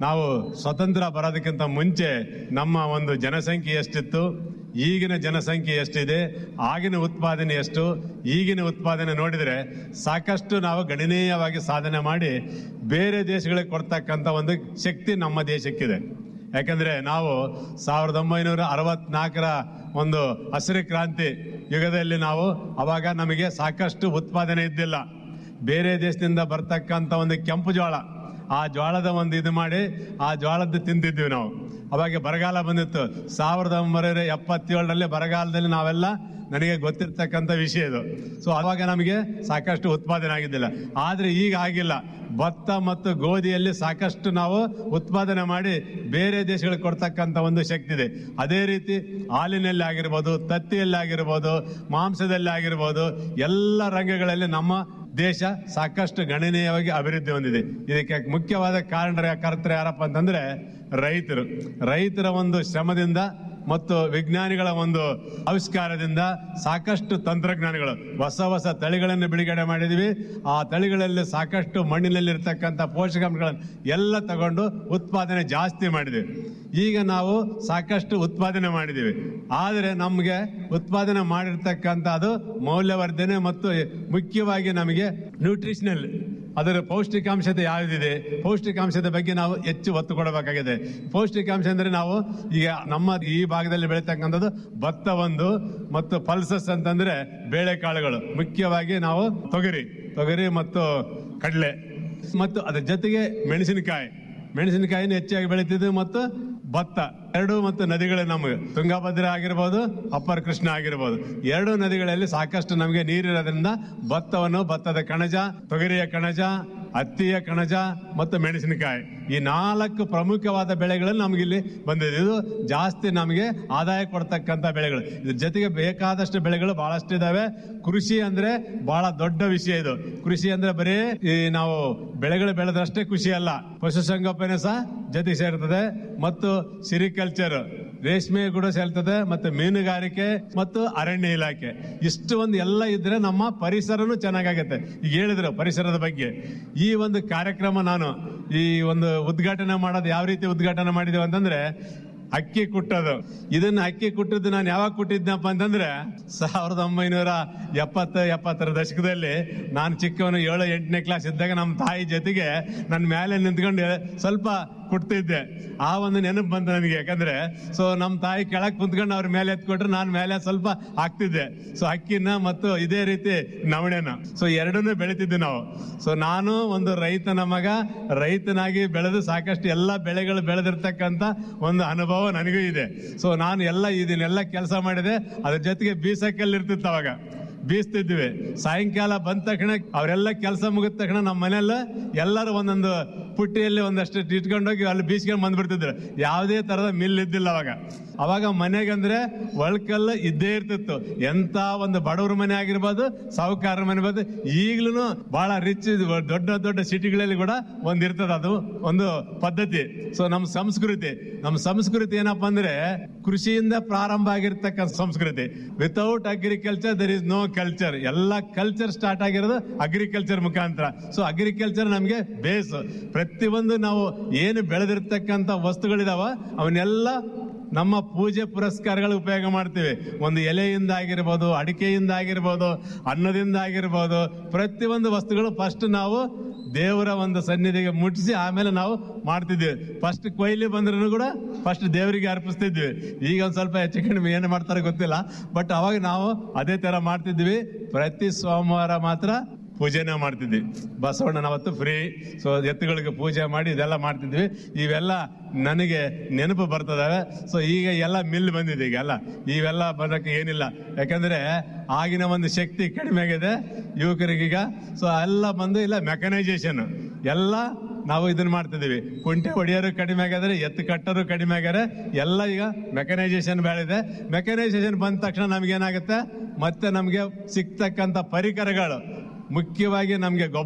S8: ನಾವು ಸ್ವತಂತ್ರ ಬರೋದಕ್ಕಿಂತ ಮುಂಚೆ ನಮ್ಮ ಒಂದು ಜನಸಂಖ್ಯೆ ಎಷ್ಟಿತ್ತು ಈಗಿನ ಜನಸಂಖ್ಯೆ ಎಷ್ಟಿದೆ ಆಗಿನ ಉತ್ಪಾದನೆ ಎಷ್ಟು ಈಗಿನ ಉತ್ಪಾದನೆ ನೋಡಿದರೆ ಸಾಕಷ್ಟು ನಾವು ಗಣನೀಯವಾಗಿ ಸಾಧನೆ ಮಾಡಿ ಬೇರೆ ದೇಶಗಳಿಗೆ ಕೊಡ್ತಕ್ಕಂಥ ಒಂದು ಶಕ್ತಿ ನಮ್ಮ ದೇಶಕ್ಕಿದೆ ಯಾಕಂದ್ರೆ ನಾವು ಸಾವಿರದ ಒಂಬೈನೂರ ಅರವತ್ನಾಲ್ಕರ ಒಂದು ಹಸಿರು ಕ್ರಾಂತಿ ಯುಗದಲ್ಲಿ ನಾವು ಅವಾಗ ನಮಗೆ ಸಾಕಷ್ಟು ಉತ್ಪಾದನೆ ಇದ್ದಿಲ್ಲ ಬೇರೆ ದೇಶದಿಂದ ಬರ್ತಕ್ಕಂಥ ಒಂದು ಕೆಂಪು ಜೋಳ ಆ ಜೋಳದ ಒಂದು ಇದು ಮಾಡಿ ಆ ಜೋಳದ್ದು ತಿಂತಿದ್ವಿ ನಾವು ಅವಾಗ ಬರಗಾಲ ಬಂದಿತ್ತು ಸಾವಿರದ ಒಂಬೈನೂರ ಎಪ್ಪತ್ತೇಳರಲ್ಲಿ ಬರಗಾಲದಲ್ಲಿ ನಾವೆಲ್ಲ ನನಗೆ ಗೊತ್ತಿರ್ತಕ್ಕಂಥ ವಿಷಯ ಇದು ಸೊ ಅವಾಗ ನಮಗೆ ಸಾಕಷ್ಟು ಉತ್ಪಾದನೆ ಆಗಿದ್ದಿಲ್ಲ ಆದ್ರೆ ಈಗ ಆಗಿಲ್ಲ ಭತ್ತ ಮತ್ತು ಗೋಧಿಯಲ್ಲಿ ಸಾಕಷ್ಟು ನಾವು ಉತ್ಪಾದನೆ ಮಾಡಿ ಬೇರೆ ದೇಶಗಳಿಗೆ ಕೊಡ್ತಕ್ಕಂಥ ಒಂದು ಶಕ್ತಿ ಇದೆ ಅದೇ ರೀತಿ ಹಾಲಿನಲ್ಲಿ ಆಗಿರ್ಬೋದು ತತ್ತಿಯಲ್ಲಿ ಆಗಿರ್ಬೋದು ಮಾಂಸದಲ್ಲಿ ಆಗಿರ್ಬೋದು ಎಲ್ಲ ರಂಗಗಳಲ್ಲಿ ನಮ್ಮ ದೇಶ ಸಾಕಷ್ಟು ಗಣನೀಯವಾಗಿ ಅಭಿವೃದ್ಧಿ ಹೊಂದಿದೆ ಇದಕ್ಕೆ ಮುಖ್ಯವಾದ ಕಾರಣ ಕರ್ತರು ಯಾರಪ್ಪ ಅಂತಂದ್ರೆ ರೈತರು ರೈತರ ಒಂದು ಶ್ರಮದಿಂದ ಮತ್ತು ವಿಜ್ಞಾನಿಗಳ ಒಂದು ಆವಿಷ್ಕಾರದಿಂದ ಸಾಕಷ್ಟು ತಂತ್ರಜ್ಞಾನಗಳು ಹೊಸ ಹೊಸ ತಳಿಗಳನ್ನು ಬಿಡುಗಡೆ ಮಾಡಿದ್ವಿ ಆ ತಳಿಗಳಲ್ಲಿ ಸಾಕಷ್ಟು ಮಣ್ಣಿನಲ್ಲಿ ಇರ್ತಕ್ಕಂಥ ಪೋಷಕಾಂಶಗಳನ್ನು ಎಲ್ಲ ತಗೊಂಡು ಉತ್ಪಾದನೆ ಜಾಸ್ತಿ ಮಾಡಿದ್ವಿ ಈಗ ನಾವು ಸಾಕಷ್ಟು ಉತ್ಪಾದನೆ ಮಾಡಿದ್ದೀವಿ ಆದರೆ ನಮಗೆ ಉತ್ಪಾದನೆ ಮಾಡಿರ್ತಕ್ಕಂಥ ಅದು ಮೌಲ್ಯವರ್ಧನೆ ಮತ್ತು ಮುಖ್ಯವಾಗಿ ನಮಗೆ ನ್ಯೂಟ್ರಿಷನಲ್ ಅದರ ಪೌಷ್ಟಿಕಾಂಶತೆ ಯಾವುದಿದೆ ಪೌಷ್ಟಿಕಾಂಶದ ಬಗ್ಗೆ ನಾವು ಹೆಚ್ಚು ಒತ್ತು ಕೊಡಬೇಕಾಗಿದೆ ಪೌಷ್ಟಿಕಾಂಶ ಅಂದ್ರೆ ನಾವು ಈಗ ನಮ್ಮ ಈ ಭಾಗದಲ್ಲಿ ಬೆಳೀತಕ್ಕಂಥದ್ದು ಭತ್ತ ಒಂದು ಮತ್ತು ಪಲ್ಸಸ್ ಅಂತಂದ್ರೆ ಬೇಳೆಕಾಳುಗಳು ಮುಖ್ಯವಾಗಿ ನಾವು ತೊಗರಿ ತೊಗರಿ ಮತ್ತು ಕಡಲೆ ಮತ್ತು ಅದರ ಜೊತೆಗೆ ಮೆಣಸಿನಕಾಯಿ ಮೆಣಸಿನಕಾಯಿನ ಹೆಚ್ಚಾಗಿ ಬೆಳೀತಿದ್ವಿ ಮತ್ತು ಭತ್ತ ಎರಡು ಮತ್ತು ನದಿಗಳು ನಮಗೆ ತುಂಗಭದ್ರ ಆಗಿರ್ಬೋದು ಅಪ್ಪರ್ ಕೃಷ್ಣ ಆಗಿರ್ಬೋದು ಎರಡು ನದಿಗಳಲ್ಲಿ ಸಾಕಷ್ಟು ನಮಗೆ ನೀರಿರೋದ್ರಿಂದ ಭತ್ತವನ್ನು ಭತ್ತದ ಕಣಜ ತೊಗರಿಯ ಕಣಜ ಹತ್ತಿಯ ಕಣಜ ಮತ್ತು ಮೆಣಸಿನಕಾಯಿ ಈ ನಾಲ್ಕು ಪ್ರಮುಖವಾದ ಬೆಳೆಗಳು ನಮ್ಗೆ ಇಲ್ಲಿ ಬಂದಿದೆ ಇದು ಜಾಸ್ತಿ ನಮಗೆ ಆದಾಯ ಕೊಡ್ತಕ್ಕಂಥ ಬೆಳೆಗಳು ಇದ್ರ ಜೊತೆಗೆ ಬೇಕಾದಷ್ಟು ಬೆಳೆಗಳು ಬಹಳಷ್ಟು ಇದಾವೆ ಕೃಷಿ ಅಂದ್ರೆ ಬಹಳ ದೊಡ್ಡ ವಿಷಯ ಇದು ಕೃಷಿ ಅಂದ್ರೆ ಬರೀ ಈ ನಾವು ಬೆಳೆಗಳು ಬೆಳೆದಷ್ಟೇ ಖುಷಿ ಅಲ್ಲ ಪಶುಸಂಗೋಪನೆ ಸಹ ಜೊತೆಗೆ ಸೇರ್ತದೆ ಮತ್ತು ಸಿರಿಕಲ್ಚರ್ ರೇಷ್ಮೆ ಕೂಡ ಸೇರ್ತದೆ ಮತ್ತೆ ಮೀನುಗಾರಿಕೆ ಮತ್ತು ಅರಣ್ಯ ಇಲಾಖೆ ಇಷ್ಟು ಒಂದು ಎಲ್ಲ ಇದ್ರೆ ನಮ್ಮ ಪರಿಸರನು ಚೆನ್ನಾಗಾಗತ್ತೆ ಈಗ ಹೇಳಿದ್ರು ಪರಿಸರದ ಬಗ್ಗೆ ಈ ಒಂದು ಕಾರ್ಯಕ್ರಮ ನಾನು ಈ ಒಂದು ಉದ್ಘಾಟನೆ ಮಾಡೋದು ಯಾವ ರೀತಿ ಉದ್ಘಾಟನೆ ಮಾಡಿದ್ದೇವೆ ಅಂತಂದ್ರೆ ಅಕ್ಕಿ ಕುಟ್ಟೋದು ಇದನ್ನ ಅಕ್ಕಿ ಕುಟ್ಟಿದ್ದು ನಾನು ಯಾವಾಗ ಕುಟ್ಟಿದ್ನಪ್ಪ ಅಂತಂದ್ರೆ ಸಾವಿರದ ಒಂಬೈನೂರ ಎಪ್ಪತ್ತು ಎಪ್ಪತ್ತರ ದಶಕದಲ್ಲಿ ನಾನು ಚಿಕ್ಕವನು ಏಳು ಎಂಟನೇ ಕ್ಲಾಸ್ ಇದ್ದಾಗ ನಮ್ಮ ತಾಯಿ ಜೊತೆಗೆ ನನ್ನ ಮೇಲೆ ನಿಂತ್ಕೊಂಡು ಸ್ವಲ್ಪ ಕುಟ್ತಿದ್ದೆ ಆ ಒಂದು ನೆನಪು ಬಂತು ನನಗೆ ಯಾಕಂದ್ರೆ ಸೊ ನಮ್ಮ ತಾಯಿ ಕೆಳಗೆ ಕುಂತ್ಕೊಂಡು ಅವ್ರ ಮೇಲೆ ಎತ್ಕೊಟ್ರೆ ನಾನು ಮೇಲೆ ಸ್ವಲ್ಪ ಹಾಕ್ತಿದ್ದೆ ಸೊ ಅಕ್ಕಿನ ಮತ್ತು ಇದೇ ರೀತಿ ನವಣೆನ ಸೊ ಎರಡನ್ನೂ ಬೆಳಿತಿದ್ದೆ ನಾವು ಸೊ ನಾನು ಒಂದು ರೈತನ ಮಗ ರೈತನಾಗಿ ಬೆಳೆದು ಸಾಕಷ್ಟು ಎಲ್ಲ ಬೆಳೆಗಳು ಬೆಳೆದಿರ್ತಕ್ಕಂಥ ಒಂದು ಅನುಭವ ನನಗೂ ಇದೆ ಸೊ ನಾನು ಎಲ್ಲ ಇದನ್ನೆಲ್ಲ ಕೆಲಸ ಮಾಡಿದೆ ಅದ್ರ ಜೊತೆಗೆ ಬೀಸಕ್ಕಲ್ಲಿ ಇರ್ತಿತ್ತು ಅವಾಗ ಬೀಸ್ತಿದ್ವಿ ಸಾಯಂಕಾಲ ಬಂದ ತಕ್ಷಣ ಅವರೆಲ್ಲ ಕೆಲಸ ಮುಗಿದ ತಕ್ಷಣ ನಮ್ಮ ಮನೆಯಲ್ಲ ಎಲ್ಲರೂ ಒಂದೊಂದು ಪುಟ್ಟಿಯಲ್ಲಿ ಒಂದಷ್ಟು ಇಟ್ಕೊಂಡೋಗಿ ಅಲ್ಲಿ ಬೀಸ್ಕೊಂಡು ಬಂದ್ಬಿಡ್ತಿದ್ರು ಯಾವುದೇ ತರದ ಮಿಲ್ ಇದ್ದಿಲ್ಲ ಅವಾಗ ಅವಾಗ ಮನೆಗಂದ್ರೆ ಒಳ್ಕಲ್ಲು ಇದ್ದೇ ಇರ್ತಿತ್ತು ಎಂತ ಒಂದು ಬಡವ್ರ ಮನೆ ಆಗಿರ್ಬೋದು ಸಾಹುಕಾರ ಮನೆ ಇರ್ಬೋದು ಈಗ್ಲೂ ಬಹಳ ರಿಚ್ ದೊಡ್ಡ ದೊಡ್ಡ ಸಿಟಿಗಳಲ್ಲಿ ಕೂಡ ಒಂದ್ ಇರ್ತದ ಅದು ಒಂದು ಪದ್ಧತಿ ಸೊ ನಮ್ಮ ಸಂಸ್ಕೃತಿ ನಮ್ಮ ಸಂಸ್ಕೃತಿ ಏನಪ್ಪಾ ಅಂದ್ರೆ ಕೃಷಿಯಿಂದ ಪ್ರಾರಂಭ ಆಗಿರ್ತಕ್ಕಂಥ ಸಂಸ್ಕೃತಿ without agriculture there is no culture ಎಲ್ಲ ಕಲ್ಚರ್ ಸ್ಟಾರ್ಟ್ ಆಗಿರೋದು ಅಗ್ರಿಕಲ್ಚರ್ ಮುಖಾಂತರ ಸೊ ಅಗ್ರಿಕಲ್ಚರ್ ನಮಗೆ ಬೇಸ್ ಪ್ರತಿಯೊಂದು ನಾವು ಏನು ಬೆಳೆದಿರ್ತಕ್ಕಂಥ ವಸ್ತುಗಳಿದಾವ ಅವನ್ನೆಲ್ಲ ನಮ್ಮ ಪೂಜೆ ಪುರಸ್ಕಾರಗಳು ಉಪಯೋಗ ಮಾಡ್ತೀವಿ ಒಂದು ಎಲೆಯಿಂದ ಆಗಿರ್ಬೋದು ಅಡಿಕೆಯಿಂದ ಆಗಿರ್ಬೋದು ಅನ್ನದಿಂದ ಆಗಿರ್ಬೋದು ಪ್ರತಿಯೊಂದು ವಸ್ತುಗಳು ಫಸ್ಟ್ ನಾವು ದೇವರ ಒಂದು ಸನ್ನಿಧಿಗೆ ಮುಟ್ಟಿಸಿ ಆಮೇಲೆ ನಾವು ಮಾಡ್ತಿದ್ವಿ ಫಸ್ಟ್ ಕೊಯ್ಲಿ ಬಂದ್ರೂ ಕೂಡ ಫಸ್ಟ್ ದೇವರಿಗೆ ಅರ್ಪಿಸ್ತಿದ್ವಿ ಈಗ ಒಂದ್ ಸ್ವಲ್ಪ ಹೆಚ್ಚು ಕಡಿಮೆ ಏನು ಮಾಡ್ತಾರೆ ಗೊತ್ತಿಲ್ಲ ಬಟ್ ಅವಾಗ ನಾವು ಅದೇ ತರ ಮಾಡ್ತಿದ್ವಿ ಪ್ರತಿ ಸೋಮವಾರ ಮಾತ್ರ ಪೂಜೆನ ಮಾಡ್ತಿದ್ವಿ ಬಸವಣ್ಣನ ಅವತ್ತು ಫ್ರೀ ಸೊ ಎತ್ತುಗಳಿಗೆ ಪೂಜೆ ಮಾಡಿ ಇದೆಲ್ಲ ಮಾಡ್ತಿದ್ವಿ ಇವೆಲ್ಲ ನನಗೆ ನೆನಪು ಬರ್ತದವೆ ಸೊ ಈಗ ಎಲ್ಲ ಮಿಲ್ ಬಂದಿದೆ ಈಗ ಎಲ್ಲ ಇವೆಲ್ಲ ಬರೋಕ್ಕೆ ಏನಿಲ್ಲ ಯಾಕಂದ್ರೆ ಆಗಿನ ಒಂದು ಶಕ್ತಿ ಕಡಿಮೆ ಆಗಿದೆ ಯುವಕರಿಗೀಗ ಸೊ ಎಲ್ಲ ಬಂದು ಇಲ್ಲ ಮೆಕನೈಸೇಷನ್ ಎಲ್ಲ ನಾವು ಇದನ್ನ ಮಾಡ್ತಿದೀವಿ ಕುಂಟೆ ಹೊಡೆಯೋರು ಕಡಿಮೆ ಆಗಿದ್ರೆ ಎತ್ತು ಕಟ್ಟರು ಕಡಿಮೆ ಆಗ್ಯಾರೆ ಎಲ್ಲ ಈಗ ಮೆಕನೈಸೇಷನ್ ಬೆಳೆದಿದೆ ಮೆಕನೈಸೇಷನ್ ಬಂದ ತಕ್ಷಣ ನಮ್ಗೆ ಏನಾಗುತ್ತೆ ಮತ್ತೆ ನಮ್ಗೆ ಸಿಗ್ತಕ್ಕಂಥ ಪರಿಕರಗಳು ಮುಖ್ಯವಾಗಿ ನಮ್ಗೆ ಗೊಬ್ಬರ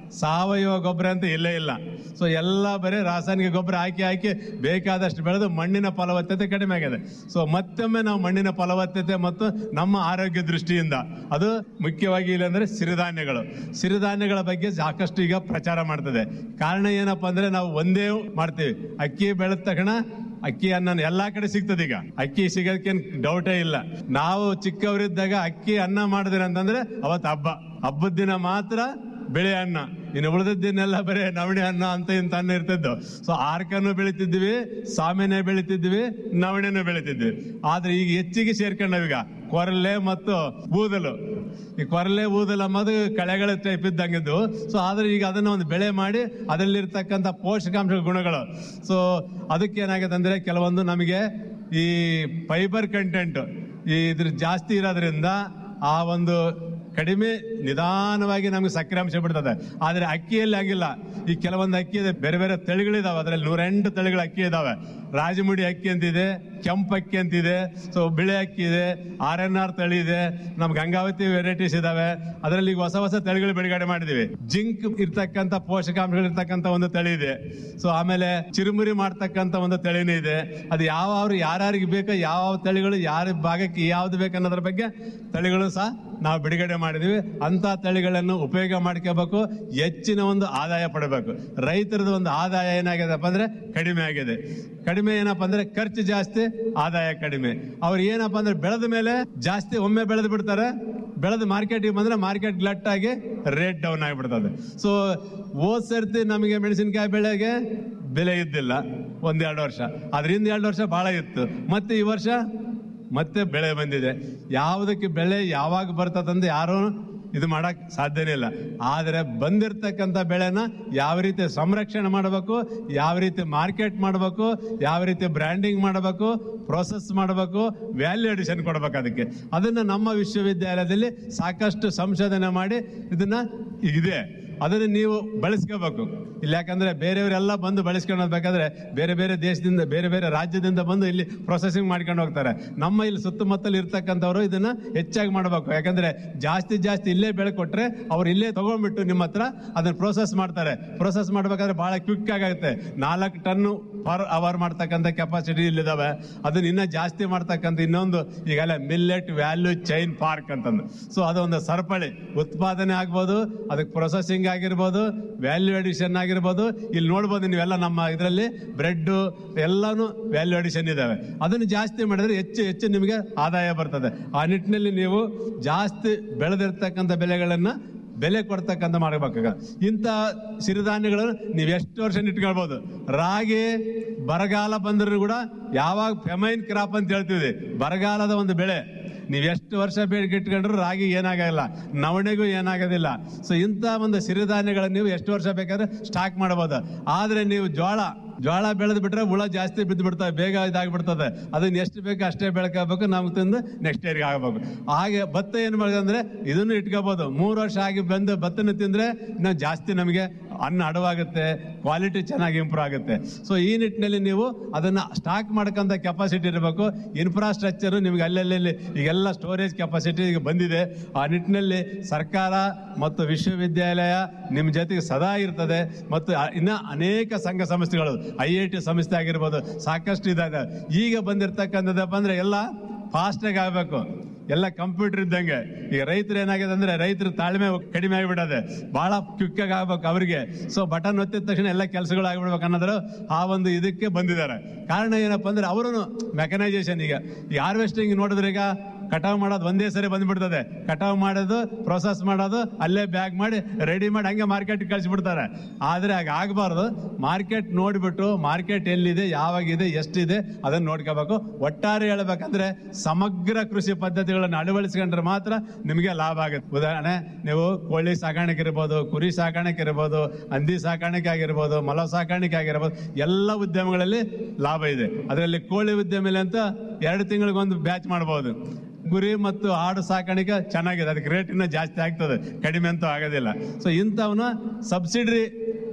S8: ಸಾವಯವ ಗೊಬ್ಬರ ಅಂತ ಇಲ್ಲೇ ಇಲ್ಲ ಸೊ ಎಲ್ಲ ಬರೀ ರಾಸಾಯನಿಕ ಗೊಬ್ಬರ ಹಾಕಿ ಹಾಕಿ ಬೇಕಾದಷ್ಟು ಬೆಳೆದು ಮಣ್ಣಿನ ಫಲವತ್ತತೆ ಕಡಿಮೆ ಆಗಿದೆ ಸೊ ಮತ್ತೊಮ್ಮೆ ನಾವು ಮಣ್ಣಿನ ಫಲವತ್ತತೆ ಮತ್ತು ನಮ್ಮ ಆರೋಗ್ಯ ದೃಷ್ಟಿಯಿಂದ ಅದು ಮುಖ್ಯವಾಗಿ ಇಲ್ಲಂದ್ರೆ ಸಿರಿಧಾನ್ಯಗಳು ಸಿರಿಧಾನ್ಯಗಳ ಬಗ್ಗೆ ಸಾಕಷ್ಟು ಈಗ ಪ್ರಚಾರ ಮಾಡ್ತದೆ ಕಾರಣ ಏನಪ್ಪಾ ಅಂದ್ರೆ ನಾವು ಒಂದೇ ಮಾಡ್ತೀವಿ ಅಕ್ಕಿ ಬೆಳೆದ ತಕ್ಷಣ ಅಕ್ಕಿ ಅನ್ನ ಎಲ್ಲಾ ಕಡೆ ಸಿಗ್ತದೆ ಈಗ ಅಕ್ಕಿ ಸಿಗೋದಕ್ಕೇನ್ ಡೌಟೇ ಇಲ್ಲ ನಾವು ಚಿಕ್ಕವರಿದ್ದಾಗ ಅಕ್ಕಿ ಅನ್ನ ಮಾಡಿದ್ರೆ ಅಂತಂದ್ರೆ ಅವತ್ತು ಹಬ್ಬ ಹಬ್ಬದ ದಿನ ಮಾತ್ರ ಬೆಳೆ ಅನ್ನ ಇನ್ನು ಉಳಿದದ್ದನ್ನೆಲ್ಲ ಬರೀ ನವಣೆ ಅನ್ನ ಅಂತ ಇಂತ ಅನ್ನ ಇರ್ತಿದ್ದು ಸೊ ಆರ್ಕನ್ನು ಬೆಳಿತಿದ್ವಿ ಸಾಮೆನೆ ಬೆಳಿತಿದ್ವಿ ನವಣೆನೂ ಬೆಳಿತಿದ್ವಿ ಆದ್ರೆ ಈಗ ಹೆಚ್ಚಿಗೆ ಸೇರ್ಕೊಂಡವೀಗ ಕೊರಲೆ ಮತ್ತು ಬೂದಲು ಈ ಕೊರಲೆ ಊದಲ್ ಅನ್ನೋದು ಕಳೆಗಳ ಟೈಪ್ ಇದ್ದಂಗಿದ್ದು ಸೊ ಆದ್ರೆ ಈಗ ಅದನ್ನ ಒಂದು ಬೆಳೆ ಮಾಡಿ ಅದರಲ್ಲಿರ್ತಕ್ಕಂಥ ಪೋಷಕಾಂಶ ಗುಣಗಳು ಸೊ ಅದಕ್ಕೆ ಏನಾಗುತ್ತೆ ಅಂದ್ರೆ ಕೆಲವೊಂದು ನಮಗೆ ಈ ಫೈಬರ್ ಕಂಟೆಂಟ್ ಈ ಇದ್ರ ಜಾಸ್ತಿ ಇರೋದ್ರಿಂದ ಆ ಒಂದು ಕಡಿಮೆ ನಿಧಾನವಾಗಿ ನಮ್ಗೆ ಸಕ್ಕರೆ ಅಂಶ ಬಿಡ್ತದೆ ಆದ್ರೆ ಅಕ್ಕಿಯಲ್ಲಿ ಆಗಿಲ್ಲ ಈ ಕೆಲವೊಂದು ಅಕ್ಕಿ ಇದೆ ಬೇರೆ ಬೇರೆ ತಳಿಗಳಿದಾವೆ ಅದರಲ್ಲಿ ನೂರೆಂಟು ತಳಿಗಳ ಅಕ್ಕಿ ಇದಾವೆ ರಾಜಮುಡಿ ಅಕ್ಕಿ ಅಂತಿದೆ ಕೆಂಪು ಅಕ್ಕಿ ಅಂತಿದೆ ಸೊ ಬಿಳೆ ಅಕ್ಕಿ ಇದೆ ಆರ್ ಎನ್ ಆರ್ ತಳಿ ಇದೆ ನಮ್ ಗಂಗಾವತಿ ವೆರೈಟೀಸ್ ಇದಾವೆ ಅದರಲ್ಲಿ ಈಗ ಹೊಸ ಹೊಸ ತಳಿಗಳು ಬಿಡುಗಡೆ ಮಾಡಿದೀವಿ ಜಿಂಕ್ ಇರ್ತಕ್ಕಂಥ ಪೋಷಕಾಂಶಗಳು ಇರ್ತಕ್ಕಂಥ ಒಂದು ತಳಿ ಇದೆ ಸೊ ಆಮೇಲೆ ಚಿರುಮುರಿ ಮಾಡ್ತಕ್ಕಂಥ ಒಂದು ತಳಿನೂ ಇದೆ ಅದು ಯಾವ ಯಾರ್ಯಾರಿಗೆ ಬೇಕೋ ಯಾವ ತಳಿಗಳು ಯಾರ ಭಾಗಕ್ಕೆ ಯಾವ್ದು ಬೇಕು ಅನ್ನೋದ್ರ ಬಗ್ಗೆ ತಳಿಗಳು ಸಹ ನಾವು ಬಿಡುಗಡೆ ಮಾಡಿದೀವಿ ಅಂತ ತಳಿಗಳನ್ನು ಉಪಯೋಗ ಮಾಡ್ಕೋಬೇಕು ಹೆಚ್ಚಿನ ಒಂದು ಆದಾಯ ಪಡಬೇಕು ರೈತರದ್ದು ಒಂದು ಆದಾಯ ಏನಾಗಿದೆಪ್ಪ ಅಂದ್ರೆ ಕಡಿಮೆ ಆಗಿದೆ ಕಡಿಮೆ ಏನಪ್ಪ ಅಂದ್ರೆ ಖರ್ಚು ಜಾಸ್ತಿ ಆದಾಯ ಕಡಿಮೆ ಅವ್ರು ಏನಪ್ಪ ಅಂದ್ರೆ ಬೆಳೆದ ಮೇಲೆ ಜಾಸ್ತಿ ಒಮ್ಮೆ ಬೆಳೆದು ಬಿಡ್ತಾರೆ ಬೆಳೆದು ಮಾರ್ಕೆಟಿಗೆ ಬಂದ್ರೆ ಮಾರ್ಕೆಟ್ ಗ್ಲಟ್ ಆಗಿ ರೇಟ್ ಡೌನ್ ಆಗಿಬಿಡ್ತದೆ ಸೊ ಹೋದ್ ಸರ್ತಿ ನಮಗೆ ಮೆಣಸಿನಕಾಯಿ ಬೆಳೆಗೆ ಬೆಲೆ ಇದ್ದಿಲ್ಲ ಒಂದೆರಡು ವರ್ಷ ಅದರಿಂದ ಎರಡು ವರ್ಷ ಬಹಳ ಇತ್ತು ಮತ್ತೆ ಈ ವರ್ಷ ಮತ್ತೆ ಬೆಳೆ ಬಂದಿದೆ ಯಾವುದಕ್ಕೆ ಬೆಳೆ ಯಾವಾಗ ಬರ್ತದಂತ ಯಾರು ಇದು ಮಾಡಕ್ ಸಾಧ್ಯನೇ ಇಲ್ಲ ಆದರೆ ಬಂದಿರತಕ್ಕಂಥ ಬೆಳೆನ ಯಾವ ರೀತಿ ಸಂರಕ್ಷಣೆ ಮಾಡಬೇಕು ಯಾವ ರೀತಿ ಮಾರ್ಕೆಟ್ ಮಾಡಬೇಕು ಯಾವ ರೀತಿ ಬ್ರ್ಯಾಂಡಿಂಗ್ ಮಾಡಬೇಕು ಪ್ರೋಸೆಸ್ ಮಾಡಬೇಕು ವ್ಯಾಲ್ಯೂ ಅಡಿಷನ್ ಕೊಡಬೇಕು ಅದಕ್ಕೆ ಅದನ್ನ ನಮ್ಮ ವಿಶ್ವವಿದ್ಯಾಲಯದಲ್ಲಿ ಸಾಕಷ್ಟು ಸಂಶೋಧನೆ ಮಾಡಿ ಇದನ್ನ ಇದೆ ಅದನ್ನ ನೀವು ಬಳಸ್ಕೋಬೇಕು ಇಲ್ಲ ಯಾಕಂದ್ರೆ ಬೇರೆಯವರೆಲ್ಲ ಬಂದು ಬಳಸ್ಕೊಂಡು ಹೋಗ್ಬೇಕಾದ್ರೆ ಬೇರೆ ಬೇರೆ ದೇಶದಿಂದ ಬೇರೆ ಬೇರೆ ರಾಜ್ಯದಿಂದ ಬಂದು ಇಲ್ಲಿ ಪ್ರೊಸೆಸಿಂಗ್ ಮಾಡ್ಕೊಂಡು ಹೋಗ್ತಾರೆ ನಮ್ಮ ಇಲ್ಲಿ ಸುತ್ತಮುತ್ತಲು ಇರ್ತಕ್ಕಂಥವ್ರು ಇದನ್ನ ಹೆಚ್ಚಾಗಿ ಮಾಡಬೇಕು ಯಾಕಂದ್ರೆ ಜಾಸ್ತಿ ಜಾಸ್ತಿ ಇಲ್ಲೇ ಬೆಳೆ ಕೊಟ್ರೆ ಅವ್ರು ಇಲ್ಲೇ ತಗೊಂಡ್ಬಿಟ್ಟು ನಿಮ್ಮ ಹತ್ರ ಅದನ್ನ ಪ್ರೋಸೆಸ್ ಮಾಡ್ತಾರೆ ಪ್ರೋಸೆಸ್ ಮಾಡ್ಬೇಕಾದ್ರೆ ಬಹಳ ಕ್ವಿಕ್ ಆಗುತ್ತೆ ನಾಲ್ಕು ಟನ್ ಪರ್ ಅವರ್ ಮಾಡ್ತಕ್ಕಂಥ ಕೆಪಾಸಿಟಿ ಇಲ್ಲಿದಾವೆ ಅದನ್ನ ಇನ್ನ ಜಾಸ್ತಿ ಮಾಡ್ತಕ್ಕಂಥ ಇನ್ನೊಂದು ಈಗಲ್ಲ ಮಿಲ್ಲೆಟ್ ವ್ಯಾಲ್ಯೂ ಚೈನ್ ಪಾರ್ಕ್ ಅಂತಂದು ಸೊ ಅದೊಂದು ಸರಪಳಿ ಉತ್ಪಾದನೆ ಆಗ್ಬೋದು ಅದಕ್ಕೆ ಪ್ರೊಸೆಸಿಂಗ್ ಆಗಿರ್ಬೋದು ವ್ಯಾಲ್ಯೂ ಅಡಿಷನ್ ಆಗಿರ್ಬೋದು ಇಲ್ಲಿ ನೋಡ್ಬೋದು ನೀವೆಲ್ಲ ನಮ್ಮ ಇದರಲ್ಲಿ ಬ್ರೆಡ್ ಎಲ್ಲಾನು ವ್ಯಾಲ್ಯೂ ಅಡಿಷನ್ ಇದಾವೆ ಅದನ್ನು ಜಾಸ್ತಿ ಮಾಡಿದ್ರೆ ಹೆಚ್ಚು ಹೆಚ್ಚು ನಿಮಗೆ ಆದಾಯ ಬರ್ತದೆ ಆ ನಿಟ್ಟಿನಲ್ಲಿ ನೀವು ಜಾಸ್ತಿ ಬೆಳೆದಿರ್ತಕ್ಕಂಥ ಬೆಲೆಗಳನ್ನ ಬೆಲೆ ಕೊಡ್ತಕ್ಕಂಥ ಮಾಡಬೇಕಾಗ ಇಂಥ ಸಿರಿಧಾನ್ಯಗಳನ್ನು ನೀವು ಎಷ್ಟು ವರ್ಷ ಇಟ್ಕೊಳ್ಬಹುದು ರಾಗಿ ಬರಗಾಲ ಬಂದರೂ ಕೂಡ ಯಾವಾಗ ಫೆಮೈನ್ ಕ್ರಾಪ್ ಅಂತ ಹೇಳ್ತೀವಿ ಬರಗಾಲದ ಒಂದು ಬೆಳೆ ನೀವು ಎಷ್ಟು ವರ್ಷ ಬೇಡಿಕೆ ಇಟ್ಕೊಂಡ್ರು ರಾಗಿ ಏನಾಗಲ್ಲ ನವಣೆಗೂ ಏನಾಗೋದಿಲ್ಲ ಸೊ ಇಂಥ ಒಂದು ಸಿರಿಧಾನ್ಯಗಳನ್ನು ನೀವು ಎಷ್ಟು ವರ್ಷ ಬೇಕಾದ್ರೆ ಸ್ಟಾಕ್ ಮಾಡಬಹುದು ಆದ್ರೆ ನೀವು ಜೋಳ ಜೋಳ ಬೆಳೆದು ಬಿಟ್ರೆ ಹುಳ ಜಾಸ್ತಿ ಬಿದ್ದು ಬಿಡ್ತವೆ ಬೇಗ ಇದಾಗ್ಬಿಡ್ತದೆ ಅದನ್ನ ಎಷ್ಟು ಬೇಕು ಅಷ್ಟೇ ಬೆಳ್ಕೋಬೇಕು ನಮ್ಗೆ ತಿಂದು ನೆಕ್ಸ್ಟ್ ಇಯರ್ಗೆ ಆಗಬೇಕು ಹಾಗೆ ಭತ್ತ ಏನು ಮಾಡಿದೆ ಅಂದ್ರೆ ಇದನ್ನು ಇಟ್ಕೋಬಹುದು ಮೂರು ವರ್ಷ ಆಗಿ ಬಂದು ಭತ್ತನ ತಿಂದ್ರೆ ಇನ್ನು ಜಾಸ್ತಿ ನಮಗೆ ಅನ್ನ ಅಡವಾಗುತ್ತೆ ಕ್ವಾಲಿಟಿ ಚೆನ್ನಾಗಿ ಇಂಪ್ರೂವ್ ಆಗುತ್ತೆ ಸೊ ಈ ನಿಟ್ಟಿನಲ್ಲಿ ನೀವು ಅದನ್ನ ಸ್ಟಾಕ್ ಮಾಡ್ಕೊಂತ ಕೆಪಾಸಿಟಿ ಇರಬೇಕು ಇನ್ಫ್ರಾಸ್ಟ್ರಕ್ಚರ್ ನಿಮ್ಗೆ ಅಲ್ಲಲ್ಲಿ ಈಗೆಲ್ಲ ಸ್ಟೋರೇಜ್ ಕೆಪಾಸಿಟಿ ಈಗ ಬಂದಿದೆ ಆ ನಿಟ್ಟಿನಲ್ಲಿ ಸರ್ಕಾರ ಮತ್ತು ವಿಶ್ವವಿದ್ಯಾಲಯ ನಿಮ್ಮ ಜೊತೆಗೆ ಸದಾ ಇರ್ತದೆ ಮತ್ತು ಆ- ಇನ್ನ ಅನೇಕ ಸಂಘ ಸಂಸ್ಥೆಗಳು ಐ ಐ ಟಿ ಸಂಸ್ಥೆ ಆಗಿರ್ಬೋದು ಸಾಕಷ್ಟು ಇದಾವೆ ಈಗ ಬಂದಿರತಕ್ಕಂಥದ್ದಪ್ಪ ಅಂದ್ರೆ ಎಲ್ಲ ಫಾಸ್ಟಾಗಿ ಆಗಬೇಕು ಎಲ್ಲ ಕಂಪ್ಯೂಟರ್ ಇದ್ದಂಗೆ ಈಗ ರೈತರು ಏನಾಗಿದೆ ಅಂದ್ರೆ ರೈತರ ತಾಳ್ಮೆ ಕಡಿಮೆ ಆಗಿಬಿಡದೆ ಬಹಳ ಕ್ವಿಕ್ ಆಗಿ ಆಗ್ಬೇಕು ಅವರಿಗೆ ಸೊ ಬಟನ್ ಒತ್ತಿದ ತಕ್ಷಣ ಎಲ್ಲ ಕೆಲಸಗಳು ಆಗಿಬಿಡ್ಬೇಕು ಅನ್ನೋದ್ರ ಆ ಒಂದು ಇದಕ್ಕೆ ಬಂದಿದ್ದಾರೆ ಕಾರಣ ಏನಪ್ಪಾ ಅಂದ್ರೆ ಅವರು ಮೆಕನೈಸೇಷನ್ ಈಗ ಈ ಹಾರ್ವೆಸ್ಟಿಂಗ್ ನೋಡಿದ್ರೆ ಈಗ ಕಟಾವ್ ಮಾಡೋದು ಒಂದೇ ಸರಿ ಬಂದ್ಬಿಡ್ತದೆ ಕಟಾವ್ ಮಾಡೋದು ಪ್ರೊಸೆಸ್ ಮಾಡೋದು ಅಲ್ಲೇ ಬ್ಯಾಗ್ ಮಾಡಿ ರೆಡಿ ಮಾಡಿ ಹಂಗೆ ಮಾರ್ಕೆಟ್ ಕಳಿಸ್ಬಿಡ್ತಾರೆ ಆದ್ರೆ ಹಾಗೆ ಆಗಬಾರ್ದು ಮಾರ್ಕೆಟ್ ನೋಡ್ಬಿಟ್ಟು ಮಾರ್ಕೆಟ್ ಎಲ್ಲಿದೆ ಯಾವಾಗಿದೆ ಎಷ್ಟಿದೆ ಅದನ್ನ ನೋಡ್ಕೋಬೇಕು ಒಟ್ಟಾರೆ ಹೇಳ್ಬೇಕಂದ್ರೆ ಸಮಗ್ರ ಕೃಷಿ ಪದ್ಧತಿಗಳನ್ನು ಅಳವಡಿಸ್ಕೊಂಡ್ರೆ ಮಾತ್ರ ನಿಮಗೆ ಲಾಭ ಆಗುತ್ತೆ ಉದಾಹರಣೆ ನೀವು ಕೋಳಿ ಸಾಕಾಣಿಕೆ ಇರ್ಬೋದು ಕುರಿ ಸಾಕಾಣಿಕೆ ಇರ್ಬೋದು ಹಂದಿ ಸಾಕಾಣಿಕೆ ಆಗಿರ್ಬೋದು ಮೊಲ ಸಾಕಾಣಿಕೆ ಆಗಿರ್ಬೋದು ಎಲ್ಲ ಉದ್ಯಮಗಳಲ್ಲಿ ಲಾಭ ಇದೆ ಅದರಲ್ಲಿ ಕೋಳಿ ಉದ್ಯಮದಲ್ಲಿ ಅಂತ ಎರಡು ತಿಂಗಳಿಗೊಂದು ಬ್ಯಾಚ್ ಮಾಡಬಹುದು ಗುರಿ ಮತ್ತು ಆಡು ಸಾಕಾಣಿಕೆ ಚೆನ್ನಾಗಿದೆ ಅದಕ್ಕೆ ರೇಟ್ ಇನ್ನೂ ಜಾಸ್ತಿ ಆಗ್ತದೆ ಕಡಿಮೆ ಅಂತೂ ಆಗೋದಿಲ್ಲ ಸೊ ಇಂಥವನ್ನ ಸಬ್ಸಿಡಿ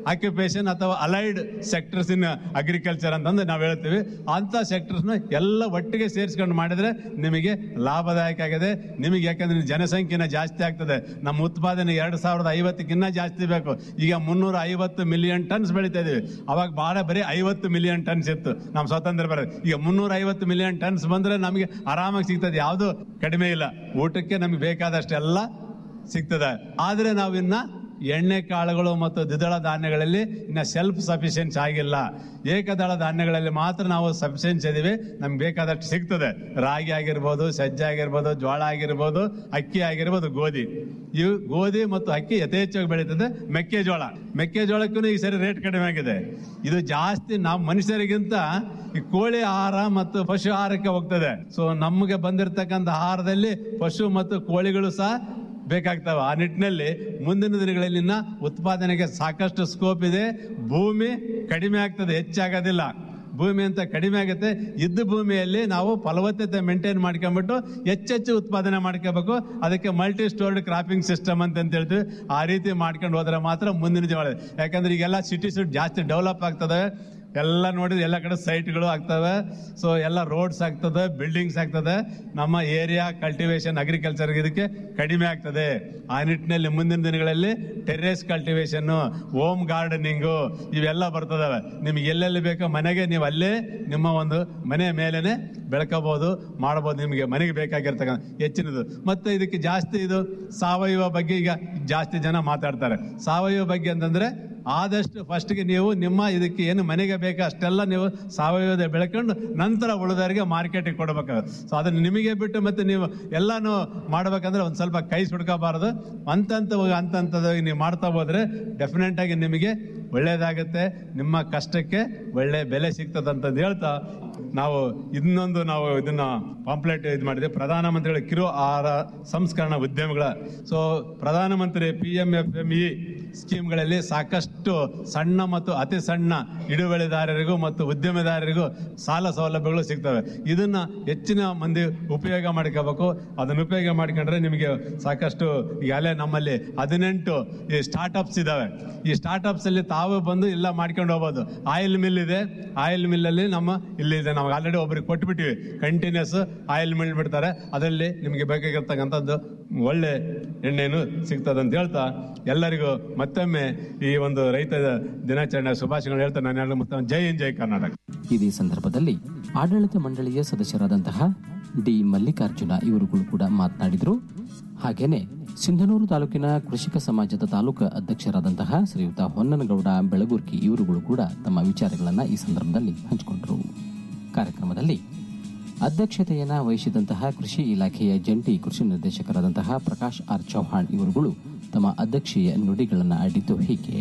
S8: ಆಕ್ಯುಪೇಷನ್ ಅಥವಾ ಅಲೈಡ್ ಸೆಕ್ಟರ್ಸ್ ಇನ್ ಅಗ್ರಿಕಲ್ಚರ್ ಅಂತಂದು ನಾವು ಹೇಳ್ತೀವಿ ಅಂತ ಸೆಕ್ಟರ್ಸ್ನ ಎಲ್ಲ ಒಟ್ಟಿಗೆ ಸೇರಿಸ್ಕೊಂಡು ಮಾಡಿದ್ರೆ ನಿಮಗೆ ಲಾಭದಾಯಕ ಆಗಿದೆ ನಿಮಗೆ ಯಾಕಂದ್ರೆ ಜನಸಂಖ್ಯೆನ ಜಾಸ್ತಿ ಆಗ್ತದೆ ನಮ್ಮ ಉತ್ಪಾದನೆ ಎರಡು ಸಾವಿರದ ಐವತ್ತಕ್ಕಿಂತ ಜಾಸ್ತಿ ಬೇಕು ಈಗ ಮುನ್ನೂರ ಐವತ್ತು ಮಿಲಿಯನ್ ಟನ್ಸ್ ಬೆಳೀತಾ ಇದೀವಿ ಅವಾಗ ಭಾಳ ಬರೀ ಐವತ್ತು ಮಿಲಿಯನ್ ಟನ್ಸ್ ಇತ್ತು ನಮ್ಮ ಸ್ವಾತಂತ್ರ್ಯ ಬರೋದು ಈಗ ಮುನ್ನೂರ ಐವತ್ತು ಮಿಲಿಯನ್ ಟನ್ಸ್ ಬಂದ್ರೆ ನಮಗೆ ಆರಾಮಾಗಿ ಸಿಗ್ತದೆ ಯಾವುದು ಕಡಿಮೆ ಇಲ್ಲ ಊಟಕ್ಕೆ ನಮಗೆ ಬೇಕಾದಷ್ಟೆಲ್ಲ ಸಿಗ್ತದೆ ಆದ್ರೆ ನಾವಿನ್ನ ಎಣ್ಣೆ ಕಾಳುಗಳು ಮತ್ತು ದ್ವಿದಳ ಧಾನ್ಯಗಳಲ್ಲಿ ಇನ್ನ ಸೆಲ್ಫ್ ಸಫಿಷಿಯನ್ಸ್ ಆಗಿಲ್ಲ ಏಕದಳ ಧಾನ್ಯಗಳಲ್ಲಿ ಮಾತ್ರ ನಾವು ಸಫಿಷಿಯನ್ಸ್ ಇದೀವಿ ನಮ್ಗೆ ಬೇಕಾದಷ್ಟು ಸಿಗ್ತದೆ ರಾಗಿ ಆಗಿರ್ಬೋದು ಸಜ್ಜೆ ಆಗಿರ್ಬೋದು ಜೋಳ ಆಗಿರ್ಬೋದು ಅಕ್ಕಿ ಆಗಿರ್ಬೋದು ಗೋಧಿ ಇವು ಗೋಧಿ ಮತ್ತು ಅಕ್ಕಿ ಯಥೇಚ್ಛವಾಗಿ ಬೆಳೀತದೆ ಮೆಕ್ಕೆಜೋಳ ಮೆಕ್ಕೆಜೋಳಕ್ಕೂ ಈ ಸರಿ ರೇಟ್ ಕಡಿಮೆ ಆಗಿದೆ ಇದು ಜಾಸ್ತಿ ನಾವು ಮನುಷ್ಯರಿಗಿಂತ ಈ ಕೋಳಿ ಆಹಾರ ಮತ್ತು ಪಶು ಆಹಾರಕ್ಕೆ ಹೋಗ್ತದೆ ಸೊ ನಮಗೆ ಬಂದಿರತಕ್ಕಂಥ ಆಹಾರದಲ್ಲಿ ಪಶು ಮತ್ತು ಕೋಳಿಗಳು ಸಹ ಬೇಕಾಗ್ತವೆ ಆ ನಿಟ್ಟಿನಲ್ಲಿ ಮುಂದಿನ ದಿನಗಳಲ್ಲಿ ಇನ್ನ ಉತ್ಪಾದನೆಗೆ ಸಾಕಷ್ಟು ಸ್ಕೋಪ್ ಇದೆ ಭೂಮಿ ಕಡಿಮೆ ಆಗ್ತದೆ ಹೆಚ್ಚಾಗೋದಿಲ್ಲ ಭೂಮಿ ಅಂತ ಕಡಿಮೆ ಆಗುತ್ತೆ ಇದ್ದ ಭೂಮಿಯಲ್ಲಿ ನಾವು ಫಲವತ್ತತೆ ಮೇಂಟೈನ್ ಮಾಡ್ಕೊಂಡ್ಬಿಟ್ಟು ಹೆಚ್ಚೆಚ್ಚು ಉತ್ಪಾದನೆ ಮಾಡ್ಕೋಬೇಕು ಅದಕ್ಕೆ ಮಲ್ಟಿ ಸ್ಟೋರ್ಡ್ ಕ್ರಾಪಿಂಗ್ ಸಿಸ್ಟಮ್ ಅಂತ ಅಂತ ಹೇಳ್ತೀವಿ ಆ ರೀತಿ ಮಾಡ್ಕೊಂಡು ಹೋದ್ರೆ ಮಾತ್ರ ಮುಂದಿನ ಜೀವ ಯಾಕಂದ್ರೆ ಈಗೆಲ್ಲ ಸಿಟೀಸ್ ಜಾಸ್ತಿ ಡೆವಲಪ್ ಆಗ್ತದೆ ಎಲ್ಲ ನೋಡಿದ್ರೆ ಎಲ್ಲ ಕಡೆ ಸೈಟ್ಗಳು ಆಗ್ತವೆ ಸೊ ಎಲ್ಲ ರೋಡ್ಸ್ ಆಗ್ತದೆ ಬಿಲ್ಡಿಂಗ್ಸ್ ಆಗ್ತದೆ ನಮ್ಮ ಏರಿಯಾ ಕಲ್ಟಿವೇಶನ್ ಅಗ್ರಿಕಲ್ಚರ್ ಇದಕ್ಕೆ ಕಡಿಮೆ ಆಗ್ತದೆ ಆ ನಿಟ್ಟಿನಲ್ಲಿ ಮುಂದಿನ ದಿನಗಳಲ್ಲಿ ಟೆರೇಸ್ ಕಲ್ಟಿವೇಶನ್ ಹೋಮ್ ಗಾರ್ಡನಿಂಗು ಇವೆಲ್ಲ ಬರ್ತದವೆ ನಿಮ್ಗೆ ಎಲ್ಲೆಲ್ಲಿ ಬೇಕೋ ಮನೆಗೆ ನೀವು ಅಲ್ಲೇ ನಿಮ್ಮ ಒಂದು ಮನೆ ಮೇಲೇನೆ ಬೆಳ್ಕೋಬಹುದು ಮಾಡಬಹುದು ನಿಮಗೆ ಮನೆಗೆ ಬೇಕಾಗಿರ್ತಕ್ಕಂಥ ಹೆಚ್ಚಿನದು ಮತ್ತೆ ಇದಕ್ಕೆ ಜಾಸ್ತಿ ಇದು ಸಾವಯವ ಬಗ್ಗೆ ಈಗ ಜಾಸ್ತಿ ಜನ ಮಾತಾಡ್ತಾರೆ ಸಾವಯವ ಬಗ್ಗೆ ಅಂತಂದ್ರೆ ಆದಷ್ಟು ಫಸ್ಟ್ಗೆ ನೀವು ನಿಮ್ಮ ಇದಕ್ಕೆ ಏನು ಮನೆಗೆ ಬೇಕು ಅಷ್ಟೆಲ್ಲ ನೀವು ಸಾವಯವದ ಬೆಳ್ಕೊಂಡು ನಂತರ ಉಳಿದವರಿಗೆ ಮಾರ್ಕೆಟಿಗೆ ಕೊಡಬೇಕಾಗುತ್ತೆ ಸೊ ಅದನ್ನ ನಿಮಗೆ ಬಿಟ್ಟು ಮತ್ತೆ ನೀವು ಎಲ್ಲಾನು ಮಾಡ್ಬೇಕಂದ್ರೆ ಒಂದು ಸ್ವಲ್ಪ ಕೈ ಸುಡ್ಕೋಬಾರದು ಅಂತಂತ ಅಂತಂತದಾಗಿ ನೀವು ಮಾಡ್ತಾ ಹೋದ್ರೆ ಡೆಫಿನೆಟ್ ಆಗಿ ನಿಮಗೆ ಒಳ್ಳೇದಾಗುತ್ತೆ ನಿಮ್ಮ ಕಷ್ಟಕ್ಕೆ ಒಳ್ಳೆ ಬೆಲೆ ಸಿಗ್ತದಂತಂದು ಹೇಳ್ತಾ ನಾವು ಇನ್ನೊಂದು ನಾವು ಇದನ್ನ ಪಾಂಪ್ಲೆಟ್ ಇದು ಮಾಡಿದೆ ಪ್ರಧಾನಮಂತ್ರಿಗಳ ಕಿರು ಆಹಾರ ಸಂಸ್ಕರಣಾ ಉದ್ಯಮಗಳ ಸೊ ಪ್ರಧಾನಮಂತ್ರಿ P M F M E ಸ್ಕೀಮ್ಗಳಲ್ಲಿ ಸಾಕಷ್ಟು ಸಣ್ಣ ಮತ್ತು ಅತಿ ಸಣ್ಣ ಹಿಡುವಳಿದಾರರಿಗೂ ಮತ್ತು ಉದ್ಯಮದಾರರಿಗೂ ಸಾಲ ಸೌಲಭ್ಯಗಳು ಸಿಗ್ತವೆ ಇದನ್ನ ಹೆಚ್ಚಿನ ಮಂದಿ ಉಪಯೋಗ ಮಾಡ್ಕೋಬೇಕು ಅದನ್ನ ಉಪಯೋಗ ಮಾಡ್ಕೊಂಡ್ರೆ ನಿಮಗೆ ಸಾಕಷ್ಟು ಈಗಾಗಲೇ ನಮ್ಮಲ್ಲಿ ಹದಿನೆಂಟು ಈ ಸ್ಟಾರ್ಟ್ಅಪ್ಸ್ ಇದಾವೆ ಈ ಸ್ಟಾರ್ಟ್ಅಪ್ಸ್ ಅಲ್ಲಿ ತಾವು ಬಂದು ಎಲ್ಲ ಮಾಡ್ಕೊಂಡು ಹೋಗ್ಬೋದು ಆಯಿಲ್ ಮಿಲ್ ಇದೆ ಆಯಿಲ್ ಮಿಲ್ ಅಲ್ಲಿ ನಮ್ಮ ಇಲ್ಲಿ ಇದೆ ನಾವು ಆಲ್ರೆಡಿ ಒಬ್ಬರಿಗೆ ಕೊಟ್ಬಿಟ್ಟಿವಿ ಕಂಟಿನ್ಯೂಸ್ ಆಯಿಲ್ ಮಿಲ್ ಬಿಡ್ತಾರೆ ಅದರಲ್ಲಿ ನಿಮಗೆ ಬೇಕಾಗಿರ್ತಕ್ಕಂಥದ್ದು ಒಳ್ಳೆ ಎಣ್ಣೆನು ಸಿಗ್ತದೆ ಅಂತ ಹೇಳ್ತಾ ಎಲ್ಲರಿಗೂ ಮತ್ತೊಮ್ಮೆ ಈ ಒಂದು ರೈತ ದಿನಾಚರಣೆ ಶುಭಾಶಯಗಳು ಹೇಳ್ತಾ ನಾನು ಎಲ್ಲ ಮತ್ತೊಮ್ಮೆ ಜೈ ಹಿಂದ್ ಜೈ ಕರ್ನಾಟಕ
S6: ಇದೇ ಸಂದರ್ಭದಲ್ಲಿ ಆಡಳಿತ ಮಂಡಳಿಯ ಸದಸ್ಯರಾದಂತಹ ಡಿ ಮಲ್ಲಿಕಾರ್ಜುನ ಇವರುಗಳು ಕೂಡ ಮಾತನಾಡಿದರು ಹಾಗೇನೆ ಸಿಂಧನೂರು ತಾಲೂಕಿನ ಕೃಷಿಕ ಸಮಾಜದ ತಾಲೂಕು ಅಧ್ಯಕ್ಷರಾದಂತಹ ಶ್ರೀಯುತ ಹೊನ್ನನಗೌಡ ಬೆಳಗುರ್ಕಿ ಇವರುಗಳು ಕೂಡ ತಮ್ಮ ವಿಚಾರಗಳನ್ನು ಈ ಸಂದರ್ಭದಲ್ಲಿ ಹಂಚಿಕೊಂಡರು ಕಾರ್ಯಕ್ರಮದಲ್ಲಿ ಅಧ್ಯಕ್ಷತೆಯನ್ನ ವಹಿಸಿದಂತಹ ಕೃಷಿ ಇಲಾಖೆಯ ಜಂಟಿ ಕೃಷಿ ನಿರ್ದೇಶಕರಾದಂತಹ ಪ್ರಕಾಶ್ ಆರ್ ಚೌಹಾಣ್ ಇವರುಗಳು ತಮ್ಮ ಅಧ್ಯಕ್ಷೀಯ ನುಡಿಗಳನ್ನು ಆಡಿದ್ದು ಹೀಗೆ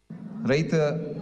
S9: ರೈತ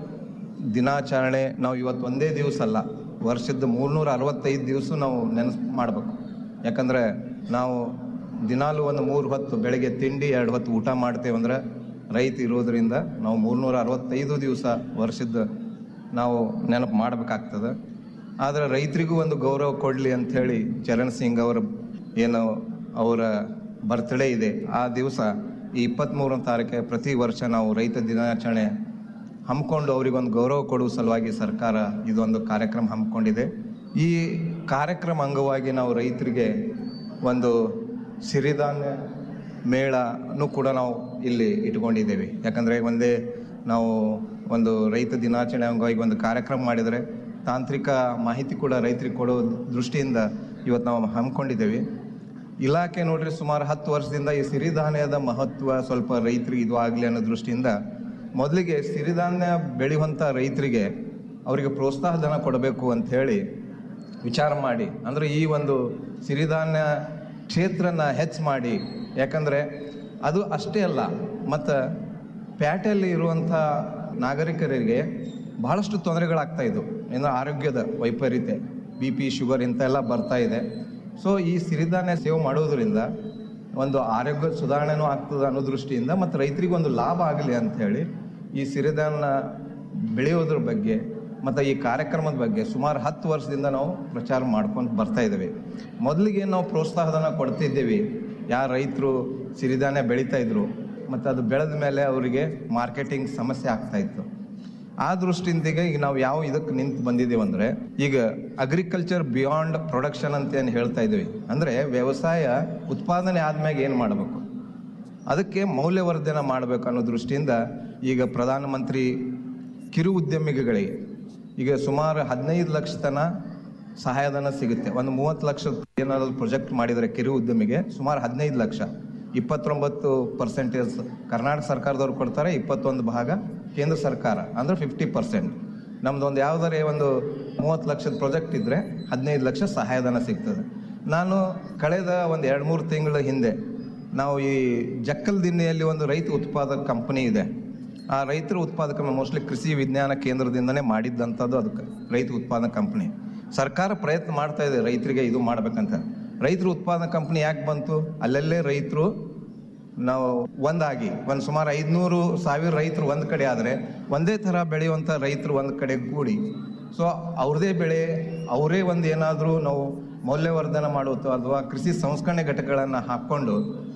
S9: ದಿನಾಚರಣೆ ನಾವು ಇವತ್ತು ಒಂದೇ ದಿವಸ ಅಲ್ಲ ವರ್ಷದ ಮೂರ್ನೂರ ಅರವತ್ತೈದು ದಿವಸ ನಾವು ನೆನಪು ಮಾಡಬೇಕು ಯಾಕಂದರೆ ನಾವು ದಿನಾಲು ಒಂದು ಮೂರು ಹೊತ್ತು ಬೆಳಗ್ಗೆ ತಿಂಡಿ ಎರಡು ಹೊತ್ತು ಊಟ ಮಾಡ್ತೇವೆ ಅಂದ್ರೆ ರೈತ ಇರೋದ್ರಿಂದ ನಾವು ಮೂರ್ನೂರ ಅರವತ್ತೈದು ದಿವಸ ವರ್ಷದ ನಾವು ನೆನಪು ಮಾಡಬೇಕಾಗ್ತದೆ ಆದರೆ ರೈತರಿಗೂ ಒಂದು ಗೌರವ ಕೊಡಲಿ ಅಂಥೇಳಿ ಚರಣ್ ಸಿಂಗ್ ಅವರ ಏನು ಅವರ ಬರ್ತ್ಡೇ ಇದೆ ಆ ದಿವಸ ಈ ಇಪ್ಪತ್ತ್ಮೂರನೇ ತಾರೀಕೆ ಪ್ರತಿ ವರ್ಷ ನಾವು ರೈತ ದಿನಾಚರಣೆ ಹಮ್ಮಿಕೊಂಡು ಅವರಿಗೊಂದು ಗೌರವ ಕೊಡುವ ಸಲುವಾಗಿ ಸರ್ಕಾರ ಇದೊಂದು ಕಾರ್ಯಕ್ರಮ ಹಮ್ಮಿಕೊಂಡಿದೆ ಈ ಕಾರ್ಯಕ್ರಮ ಅಂಗವಾಗಿ ನಾವು ರೈತರಿಗೆ ಒಂದು ಸಿರಿಧಾನ್ಯ ಮೇಳನೂ ಕೂಡ ನಾವು ಇಲ್ಲಿ ಇಟ್ಕೊಂಡಿದ್ದೇವೆ ಯಾಕಂದರೆ ಒಂದೇ ನಾವು ಒಂದು ರೈತ ದಿನಾಚರಣೆ ಅಂಗವಾಗಿ ಒಂದು ಕಾರ್ಯಕ್ರಮ ಮಾಡಿದರೆ ತಾಂತ್ರಿಕ ಮಾಹಿತಿ ಕೂಡ ರೈತರಿಗೆ ಕೊಡೋ ದೃಷ್ಟಿಯಿಂದ ಇವತ್ತು ನಾವು ಹಮ್ಮಿಕೊಂಡಿದ್ದೇವೆ ಇಲಾಖೆ ನೋಡ್ರಿ ಸುಮಾರು ಹತ್ತು ವರ್ಷದಿಂದ ಈ ಸಿರಿಧಾನ್ಯದ ಮಹತ್ವ ಸ್ವಲ್ಪ ರೈತರಿಗೆ ಇದು ಆಗಲಿ ಅನ್ನೋ ದೃಷ್ಟಿಯಿಂದ ಮೊದಲಿಗೆ ಸಿರಿಧಾನ್ಯ ಬೆಳೆಯುವಂಥ ರೈತರಿಗೆ ಅವರಿಗೆ ಪ್ರೋತ್ಸಾಹ ಧನ ಕೊಡಬೇಕು ಅಂತ ಹೇಳಿ ವಿಚಾರ ಮಾಡಿ ಅಂದರೆ ಈ ಒಂದು ಸಿರಿಧಾನ್ಯ ಕ್ಷೇತ್ರನ ಹೆಚ್ಚು ಮಾಡಿ ಯಾಕಂದರೆ ಅದು ಅಷ್ಟೇ ಅಲ್ಲ ಮತ್ತು ಪ್ಯಾಟೆಯಲ್ಲಿ ಇರುವಂಥ ನಾಗರಿಕರಿಗೆ ಬಹಳಷ್ಟು ತೊಂದರೆಗಳಾಗ್ತಾ ಇದ್ವು ಏನು ಆರೋಗ್ಯದ ವೈಪರೀತ್ಯ ಬಿ ಪಿ ಶುಗರ್ ಇಂಥೆಲ್ಲ ಬರ್ತಾ ಇದೆ ಸೊ ಈ ಸಿರಿಧಾನ್ಯ ಸೇವೆ ಮಾಡೋದ್ರಿಂದ ಒಂದು ಆರೋಗ್ಯ ಸುಧಾರಣೆನೂ ಆಗ್ತದೆ ಅನ್ನೋ ದೃಷ್ಟಿಯಿಂದ ಮತ್ತು ರೈತರಿಗೆ ಒಂದು ಲಾಭ ಆಗಲಿ ಅಂತ ಹೇಳಿ ಈ ಸಿರಿಧಾನ್ಯ ಬೆಳೆಯೋದ್ರ ಬಗ್ಗೆ ಮತ್ತು ಈ ಕಾರ್ಯಕ್ರಮದ ಬಗ್ಗೆ ಸುಮಾರು ಹತ್ತು ವರ್ಷದಿಂದ ನಾವು ಪ್ರಚಾರ ಮಾಡ್ಕೊಂಡು ಬರ್ತಾ ಇದ್ದೇವೆ ಮೊದಲಿಗೆ ನಾವು ಪ್ರೋತ್ಸಾಹಧನ ಕೊಡ್ತಿದ್ದೀವಿ ಯಾರು ರೈತರು ಸಿರಿಧಾನ್ಯ ಬೆಳೀತಾ ಇದ್ರು ಮತ್ತು ಅದು ಬೆಳೆದ ಮೇಲೆ ಅವರಿಗೆ ಮಾರ್ಕೆಟಿಂಗ್ ಸಮಸ್ಯೆ ಆಗ್ತಾ ಇತ್ತು ಆ ದೃಷ್ಟಿಯಿಂದ ಈಗ ನಾವು ಯಾವ ಇದಕ್ಕೆ ನಿಂತು ಬಂದಿದ್ದೀವಿ ಅಂದ್ರೆ ಈಗ ಅಗ್ರಿಕಲ್ಚರ್ ಬಿಯಾಂಡ್ ಪ್ರೊಡಕ್ಷನ್ ಅಂತ ಏನು ಹೇಳ್ತಾ ಇದೀವಿ ಅಂದ್ರೆ ವ್ಯವಸಾಯ ಉತ್ಪಾದನೆ ಆದ್ಮ್ಯಾಗ ಏನು ಮಾಡಬೇಕು ಅದಕ್ಕೆ ಮೌಲ್ಯವರ್ಧನೆ ಮಾಡಬೇಕು ಅನ್ನೋ ದೃಷ್ಟಿಯಿಂದ ಈಗ ಪ್ರಧಾನಮಂತ್ರಿ ಕಿರು ಉದ್ಯಮಿಗಳಿಗೆ ಈಗ ಸುಮಾರು ಹದಿನೈದು ಲಕ್ಷ ತನ ಸಹಾಯಧನ ಸಿಗುತ್ತೆ ಒಂದು ಮೂವತ್ತು ಲಕ್ಷ ಏನಾದ್ರು ಪ್ರೊಜೆಕ್ಟ್ ಮಾಡಿದರೆ ಕಿರು ಉದ್ಯಮಿಗೆ ಸುಮಾರು ಹದಿನೈದು ಲಕ್ಷ ಇಪ್ಪತ್ತೊಂಬತ್ತು ಪರ್ಸೆಂಟೇಜ್ ಕರ್ನಾಟಕ ಸರ್ಕಾರದವ್ರು ಕೊಡ್ತಾರೆ ಇಪ್ಪತ್ತೊಂದು ಭಾಗ ಕೇಂದ್ರ ಸರ್ಕಾರ ಅಂದ್ರೆ ಫಿಫ್ಟಿ ಪರ್ಸೆಂಟ್ ನಮ್ದು ಒಂದು ಯಾವ್ದಾರೆ ಒಂದು ಮೂವತ್ತು ಲಕ್ಷದ ಪ್ರಾಜೆಕ್ಟ್ ಇದ್ರೆ ಹದಿನೈದು ಲಕ್ಷ ಸಹಾಯಧನ ಸಿಗ್ತದೆ ನಾನು ಕಳೆದ ಒಂದು ಎರಡು ಮೂರು ತಿಂಗಳ ಹಿಂದೆ ನಾವು ಈ ಜಕ್ಕಲ್ ದಿನ್ನೆಯಲ್ಲಿ ಒಂದು ರೈತ ಉತ್ಪಾದಕ ಕಂಪನಿ ಇದೆ ಆ ರೈತರ ಉತ್ಪಾದಕ ಮೋಸ್ಟ್ಲಿ ಕೃಷಿ ವಿಜ್ಞಾನ ಕೇಂದ್ರದಿಂದನೇ ಮಾಡಿದ್ದಂಥದ್ದು ಅದಕ್ಕೆ ರೈತ ಉತ್ಪಾದಕ ಕಂಪನಿ ಸರ್ಕಾರ ಪ್ರಯತ್ನ ಮಾಡ್ತಾ ಇದೆ ರೈತರಿಗೆ ಇದು ಮಾಡ್ಬೇಕಂತ ರೈತರ ಉತ್ಪಾದನಾ ಕಂಪನಿ ಯಾಕೆ ಬಂತು ಅಲ್ಲಲ್ಲೇ ರೈತರು ನಾವು ಒಂದಾಗಿ ಒಂದು ಸುಮಾರು ಐದುನೂರು ಸಾವಿರ ರೈತರು ಒಂದು ಕಡೆ ಆದರೆ ಒಂದೇ ಥರ ಬೆಳೆಯುವಂಥ ರೈತರು ಒಂದು ಕಡೆ ಕೂಡಿ ಸೊ ಅವ್ರದೇ ಬೆಳೆ ಅವರೇ ಒಂದು ಏನಾದರೂ ನಾವು ಮೌಲ್ಯವರ್ಧನೆ ಮಾಡುತ್ತೋ ಅಥವಾ ಕೃಷಿ ಸಂಸ್ಕರಣೆ ಘಟಕಗಳನ್ನು ಹಾಕ್ಕೊಂಡು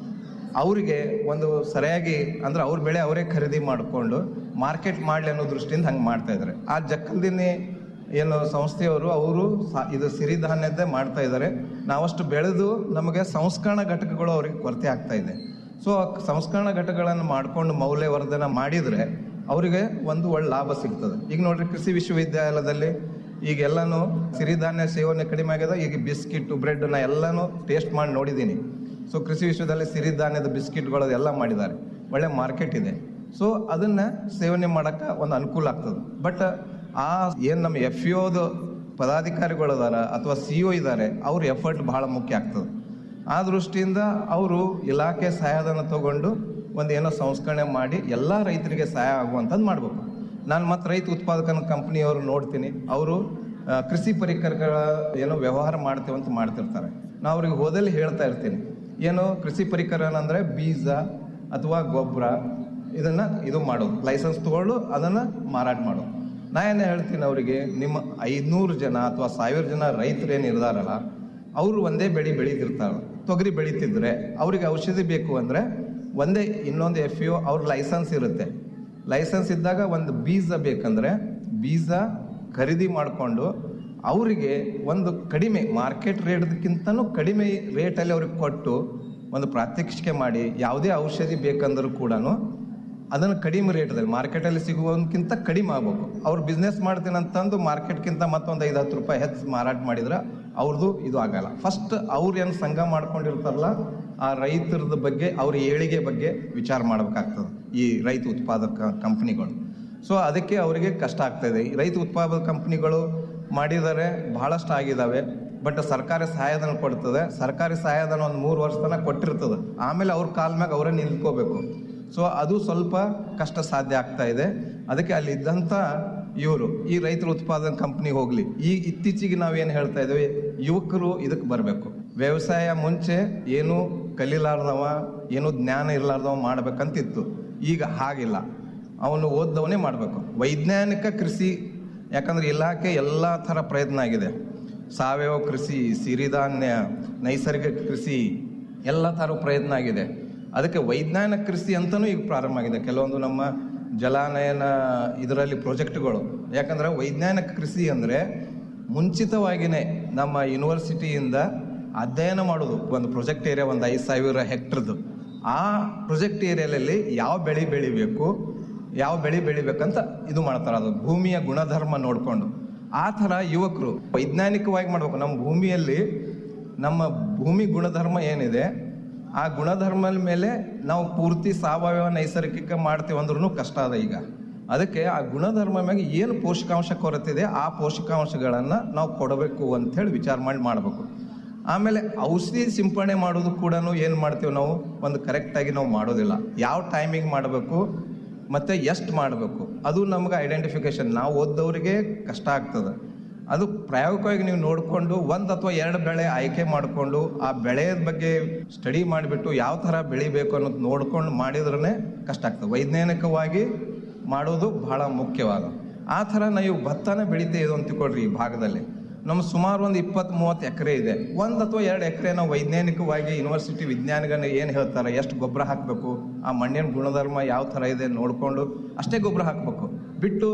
S9: ಅವರಿಗೆ ಒಂದು ಸರಿಯಾಗಿ ಅಂದ್ರೆ ಅವ್ರ ಬೆಳೆ ಅವರೇ ಖರೀದಿ ಮಾಡಿಕೊಂಡು ಮಾರ್ಕೆಟ್ ಮಾಡಲಿ ಅನ್ನೋ ದೃಷ್ಟಿಯಿಂದ ಹಂಗೆ ಮಾಡ್ತಾ ಇದ್ದಾರೆ ಆ ಜಕ್ಕಲ್ದಿನಿ ಏನು ಸಂಸ್ಥೆಯವರು ಅವರು ಸಾ- ಇದು ಸಿರಿಧಾನ್ಯದ್ದೇ ಮಾಡ್ತಾ ಇದ್ದಾರೆ ನಾವಷ್ಟು ಬೆಳೆದು ನಮಗೆ ಸಂಸ್ಕರಣಾ ಘಟಕಗಳು ಅವ್ರಿಗೆ ಕೊರತೆ ಆಗ್ತಾ ಇದೆ ಸೊ ಸಂಸ್ಕರಣಾ ಘಟಕಗಳನ್ನು ಮಾಡ್ಕೊಂಡು ಮೌಲ್ಯವರ್ಧನೆ ಮಾಡಿದರೆ ಅವರಿಗೆ ಒಂದು ಒಳ್ಳೆ ಲಾಭ ಸಿಗ್ತದೆ ಈಗ ನೋಡ್ರಿ ಕೃಷಿ ವಿಶ್ವವಿದ್ಯಾಲಯದಲ್ಲಿ ಈಗ ಎಲ್ಲಾನು ಸಿರಿಧಾನ್ಯ ಸೇವನೆ ಕಡಿಮೆ ಆಗಿದೆ ಈಗ ಬಿಸ್ಕಿಟ್ ಬ್ರೆಡ್ ನಾ ಎಲ್ಲಾನು ಟೇಸ್ಟ್ ಮಾಡಿ ನೋಡಿದ್ದೀನಿ ಸೊ ಕೃಷಿ ವಿಶ್ವದಲ್ಲಿ ಸಿರಿಧಾನ್ಯದ ಬಿಸ್ಕಿಟ್ಗಳು ಎಲ್ಲ ಮಾಡಿದ್ದಾರೆ ಒಳ್ಳೆ ಮಾರ್ಕೆಟ್ ಇದೆ ಸೊ ಅದನ್ನ ಸೇವನೆ ಮಾಡಕ್ಕೆ ಒಂದು ಅನುಕೂಲ ಆಗ್ತದೆ ಬಟ್ ಆ ಏನು ನಮ್ಮ ಎಫ್ ಇಒದು ಪದಾಧಿಕಾರಿಗಳು ಅದಾರ ಅಥವಾ ಸಿ ಒ ಇದ್ದಾರೆ ಅವ್ರ ಎಫರ್ಟ್ ಬಹಳ ಮುಖ್ಯ ಆಗ್ತದೆ ಆ ದೃಷ್ಟಿಯಿಂದ ಅವರು ಇಲಾಖೆ ಸಹಾಯಧನ ತಗೊಂಡು ಒಂದು ಏನೋ ಸಂಸ್ಕರಣೆ ಮಾಡಿ ಎಲ್ಲ ರೈತರಿಗೆ ಸಹಾಯ ಆಗುವಂಥದ್ದು ಮಾಡಬೇಕು ನಾನು ಮತ್ತೆ ರೈತ ಉತ್ಪಾದಕನ ಕಂಪ್ನಿಯವರು ನೋಡ್ತೀನಿ ಅವರು ಆ, ಕೃಷಿ ಪರಿಕರಗಳ ಏನೋ ವ್ಯವಹಾರ ಮಾಡ್ತೇವೆ ಅಂತ ಮಾಡ್ತಿರ್ತಾರೆ ನಾವು ಅವ್ರಿಗೆ ಹೋದಲ್ಲಿ ಹೇಳ್ತಾ ಇರ್ತೀನಿ ಏನು ಕೃಷಿ ಪರಿಕರ ಅಂದರೆ ಬೀಜ ಅಥವಾ ಗೊಬ್ಬರ ಇದನ್ನ ಇದು ಮಾಡೋದು ಲೈಸೆನ್ಸ್ ತಗೊಂಡು ಅದನ್ನ ಮಾರಾಟ ಮಾಡೋದು ನಾ ಏನು ಹೇಳ್ತೀನಿ ಅವರಿಗೆ ನಿಮ್ಮ ಐದ್ನೂರು ಜನ ಅಥವಾ ಸಾವಿರ ಜನ ರೈತರು ಏನು ಇರ್ತಾರಲ್ಲ ಅವರು ಒಂದೇ ಬೆಳೆ ಬೆಳೀತಿರ್ತಾರೆ ತೊಗರಿ ಬೆಳೀತಿದ್ರೆ ಅವ್ರಿಗೆ ಔಷಧಿ ಬೇಕು ಅಂದರೆ ಒಂದೇ ಇನ್ನೊಂದು ಎಫ್ ಯು ಅವ್ರ ಲೈಸೆನ್ಸ್ ಇರುತ್ತೆ ಲೈಸೆನ್ಸ್ ಇದ್ದಾಗ ಒಂದು ಬೀಜ ಬೇಕಂದ್ರೆ ಬೀಜ ಖರೀದಿ ಮಾಡಿಕೊಂಡು ಅವರಿಗೆ ಒಂದು ಕಡಿಮೆ ಮಾರ್ಕೆಟ್ ರೇಟ್ಗಿಂತನೂ ಕಡಿಮೆ ರೇಟಲ್ಲಿ ಅವ್ರಿಗೆ ಕೊಟ್ಟು ಒಂದು ಪ್ರಾತ್ಯಕ್ಷಿಕೆ ಮಾಡಿ ಯಾವುದೇ ಔಷಧಿ ಬೇಕಂದ್ರೂ ಕೂಡ ಅದನ್ನು ಕಡಿಮೆ ರೇಟದಲ್ಲಿ ಮಾರ್ಕೆಟಲ್ಲಿ ಸಿಗುವುದಕ್ಕಿಂತ ಕಡಿಮೆ ಆಗ್ಬೇಕು ಅವ್ರು ಬಿಸ್ನೆಸ್ ಮಾಡ್ತೀನಿ ಅಂತಂದು ಮಾರ್ಕೆಟ್ಗಿಂತ ಮತ್ತೊಂದು ಐದು ಹತ್ತು ರೂಪಾಯಿ ಹೆಚ್ಚು ಮಾರಾಟ ಮಾಡಿದ್ರೆ ಅವ್ರದ್ದು ಇದು ಆಗಲ್ಲ ಫಸ್ಟ್ ಅವ್ರು ಏನು ಸಂಘ ಮಾಡ್ಕೊಂಡಿರ್ತಾರಲ್ಲ ಆ ರೈತರದ ಬಗ್ಗೆ ಅವ್ರ ಏಳಿಗೆ ಬಗ್ಗೆ ವಿಚಾರ ಮಾಡ್ಬೇಕಾಗ್ತದೆ ಈ ರೈತ ಉತ್ಪಾದಕ ಕಂಪ್ನಿಗಳು ಸೊ ಅದಕ್ಕೆ ಅವರಿಗೆ ಕಷ್ಟ ಆಗ್ತಾ ಇದೆ ಈ ರೈತ ಉತ್ಪಾದಕ ಕಂಪ್ನಿಗಳು ಮಾಡಿದರೆ ಬಹಳಷ್ಟು ಆಗಿದ್ದಾವೆ ಬಟ್ ಸರ್ಕಾರಿ ಸಹಾಯಧನ ಕೊಡ್ತದೆ ಸರ್ಕಾರಿ ಸಹಾಯಧನ ಒಂದು ಮೂರು ವರ್ಷ ತನಕ ಕೊಟ್ಟಿರ್ತದೆ ಆಮೇಲೆ ಅವ್ರ ಕಾಲ ಮ್ಯಾಗ ಅವರೇ ನಿಲ್ಕೋಬೇಕು ಸೊ ಅದು ಸ್ವಲ್ಪ ಕಷ್ಟ ಸಾಧ್ಯ ಆಗ್ತಾ ಇದೆ ಅದಕ್ಕೆ ಅಲ್ಲಿ ಇದ್ದಂಥ ಇವರು ಈ ರೈತರ ಉತ್ಪಾದನಾ ಕಂಪ್ನಿ ಹೋಗ್ಲಿ ಈ ಇತ್ತೀಚೆಗೆ ನಾವೇನು ಹೇಳ್ತಾ ಇದ್ದೀವಿ ಯುವಕರು ಇದಕ್ಕೆ ಬರಬೇಕು ವ್ಯವಸಾಯ ಮುಂಚೆ ಏನು ಕಲಿಲಾರ್ದವ ಏನು ಜ್ಞಾನ ಇರಲಾರ್ದವ ಮಾಡ್ಬೇಕಂತಿತ್ತು ಈಗ ಹಾಗಿಲ್ಲ ಅವನು ಓದ್ದವನೇ ಮಾಡಬೇಕು ವೈಜ್ಞಾನಿಕ ಕೃಷಿ ಯಾಕಂದ್ರೆ ಇಲಾಖೆ ಎಲ್ಲ ಥರ ಪ್ರಯತ್ನ ಆಗಿದೆ ಸಾವಯವ ಕೃಷಿ ಸಿರಿಧಾನ್ಯ ನೈಸರ್ಗಿಕ ಕೃಷಿ ಎಲ್ಲ ಥರ ಪ್ರಯತ್ನ ಆಗಿದೆ ಅದಕ್ಕೆ ವೈಜ್ಞಾನಿಕ ಕೃಷಿ ಅಂತಲೂ ಈಗ ಪ್ರಾರಂಭ ಆಗಿದೆ ಕೆಲವೊಂದು ನಮ್ಮ ಜಲಾನಯನ ಇದರಲ್ಲಿ ಪ್ರಾಜೆಕ್ಟ್ಗಳು ಯಾಕಂದ್ರೆ ವೈಜ್ಞಾನಿಕ ಕೃಷಿ ಅಂದರೆ ಮುಂಚಿತವಾಗಿಯೇ ನಮ್ಮ ಯೂನಿವರ್ಸಿಟಿಯಿಂದ ಅಧ್ಯಯನ ಮಾಡೋದು ಒಂದು ಪ್ರೊಜೆಕ್ಟ್ ಏರಿಯಾ ಒಂದು ಐದು ಸಾವಿರ ಹೆಕ್ಟರ್ದು ಆ ಪ್ರೊಜೆಕ್ಟ್ ಏರಿಯಾದಲ್ಲಿ ಯಾವ ಬೆಳೆ ಬೆಳಿಬೇಕು ಯಾವ ಬೆಳೆ ಬೆಳಿಬೇಕಂತ ಇದು ಮಾಡ್ತಾರೆ ಅದು ಭೂಮಿಯ ಗುಣಧರ್ಮ ನೋಡಿಕೊಂಡು ಆ ಥರ ಯುವಕರು ವೈಜ್ಞಾನಿಕವಾಗಿ ಮಾಡಬೇಕು ನಮ್ಮ ಭೂಮಿಯಲ್ಲಿ ನಮ್ಮ ಭೂಮಿ ಗುಣಧರ್ಮ ಏನಿದೆ ಆ ಗುಣಧರ್ಮದ ಮೇಲೆ ನಾವು ಪೂರ್ತಿ ಸಾವಯವ ನೈಸರ್ಗಿಕ ಮಾಡ್ತೀವಿ ಅಂದ್ರೂ ಕಷ್ಟ ಅದ ಈಗ ಅದಕ್ಕೆ ಆ ಗುಣಧರ್ಮ ಮ್ಯಾಗ ಏನು ಪೋಷಕಾಂಶ ಕೊರತೆ ಇದೆ ಆ ಪೋಷಕಾಂಶಗಳನ್ನು ನಾವು ಕೊಡಬೇಕು ಅಂಥೇಳಿ ವಿಚಾರ ಮಾಡಿ ಮಾಡಬೇಕು ಆಮೇಲೆ ಔಷಧಿ ಸಿಂಪಡಣೆ ಮಾಡೋದು ಕೂಡ ಏನು ಮಾಡ್ತೀವಿ ನಾವು ಒಂದು ಕರೆಕ್ಟಾಗಿ ನಾವು ಮಾಡೋದಿಲ್ಲ ಯಾವ ಟೈಮಿಗೆ ಮಾಡಬೇಕು ಮತ್ತು ಎಷ್ಟು ಮಾಡಬೇಕು ಅದು ನಮ್ಗೆ ಐಡೆಂಟಿಫಿಕೇಶನ್ ನಾವು ಓದ್ದವರಿಗೆ ಕಷ್ಟ ಆಗ್ತದೆ ಅದು ಪ್ರಾಯೋಗಿಕವಾಗಿ ನೀವು ನೋಡಿಕೊಂಡು ಒಂದು ಅಥವಾ ಎರಡು ಬೆಳೆ ಆಯ್ಕೆ ಮಾಡಿಕೊಂಡು ಆ ಬೆಳೆಯ ಬಗ್ಗೆ ಸ್ಟಡಿ ಮಾಡಿಬಿಟ್ಟು ಯಾವ ಥರ ಬೆಳಿಬೇಕು ಅನ್ನೋದು ನೋಡ್ಕೊಂಡು ಮಾಡಿದ್ರೇ ಕಷ್ಟ ಆಗ್ತದೆ ವೈಜ್ಞಾನಿಕವಾಗಿ ಮಾಡೋದು ಬಹಳ ಮುಖ್ಯವಾದ ಆ ಥರ ನಾವು ಭತ್ತನ ಬೆಳಿತೀವಿ ಅಂತ ತಿಳ್ಕೊಳ್ರಿ ಈ ಭಾಗದಲ್ಲಿ ನಮ್ಮ ಸುಮಾರು ಒಂದು ಇಪ್ಪತ್ತ್ ಮೂವತ್ತು ಎಕರೆ ಇದೆ ಒಂದು ಅಥವಾ ಎರಡು ಎಕರೆ ನಾವು ವೈಜ್ಞಾನಿಕವಾಗಿ ಯೂನಿವರ್ಸಿಟಿ ವಿಜ್ಞಾನಿಗಳನ್ನ ಏನು ಹೇಳ್ತಾರೆ ಎಷ್ಟು ಗೊಬ್ಬರ ಹಾಕಬೇಕು ಆ ಮಣ್ಣಿನ ಗುಣಧರ್ಮ ಯಾವ ಥರ ಇದೆ ನೋಡಿಕೊಂಡು ಅಷ್ಟೇ ಗೊಬ್ಬರ ಹಾಕಬೇಕು ಬಿಟ್ಟು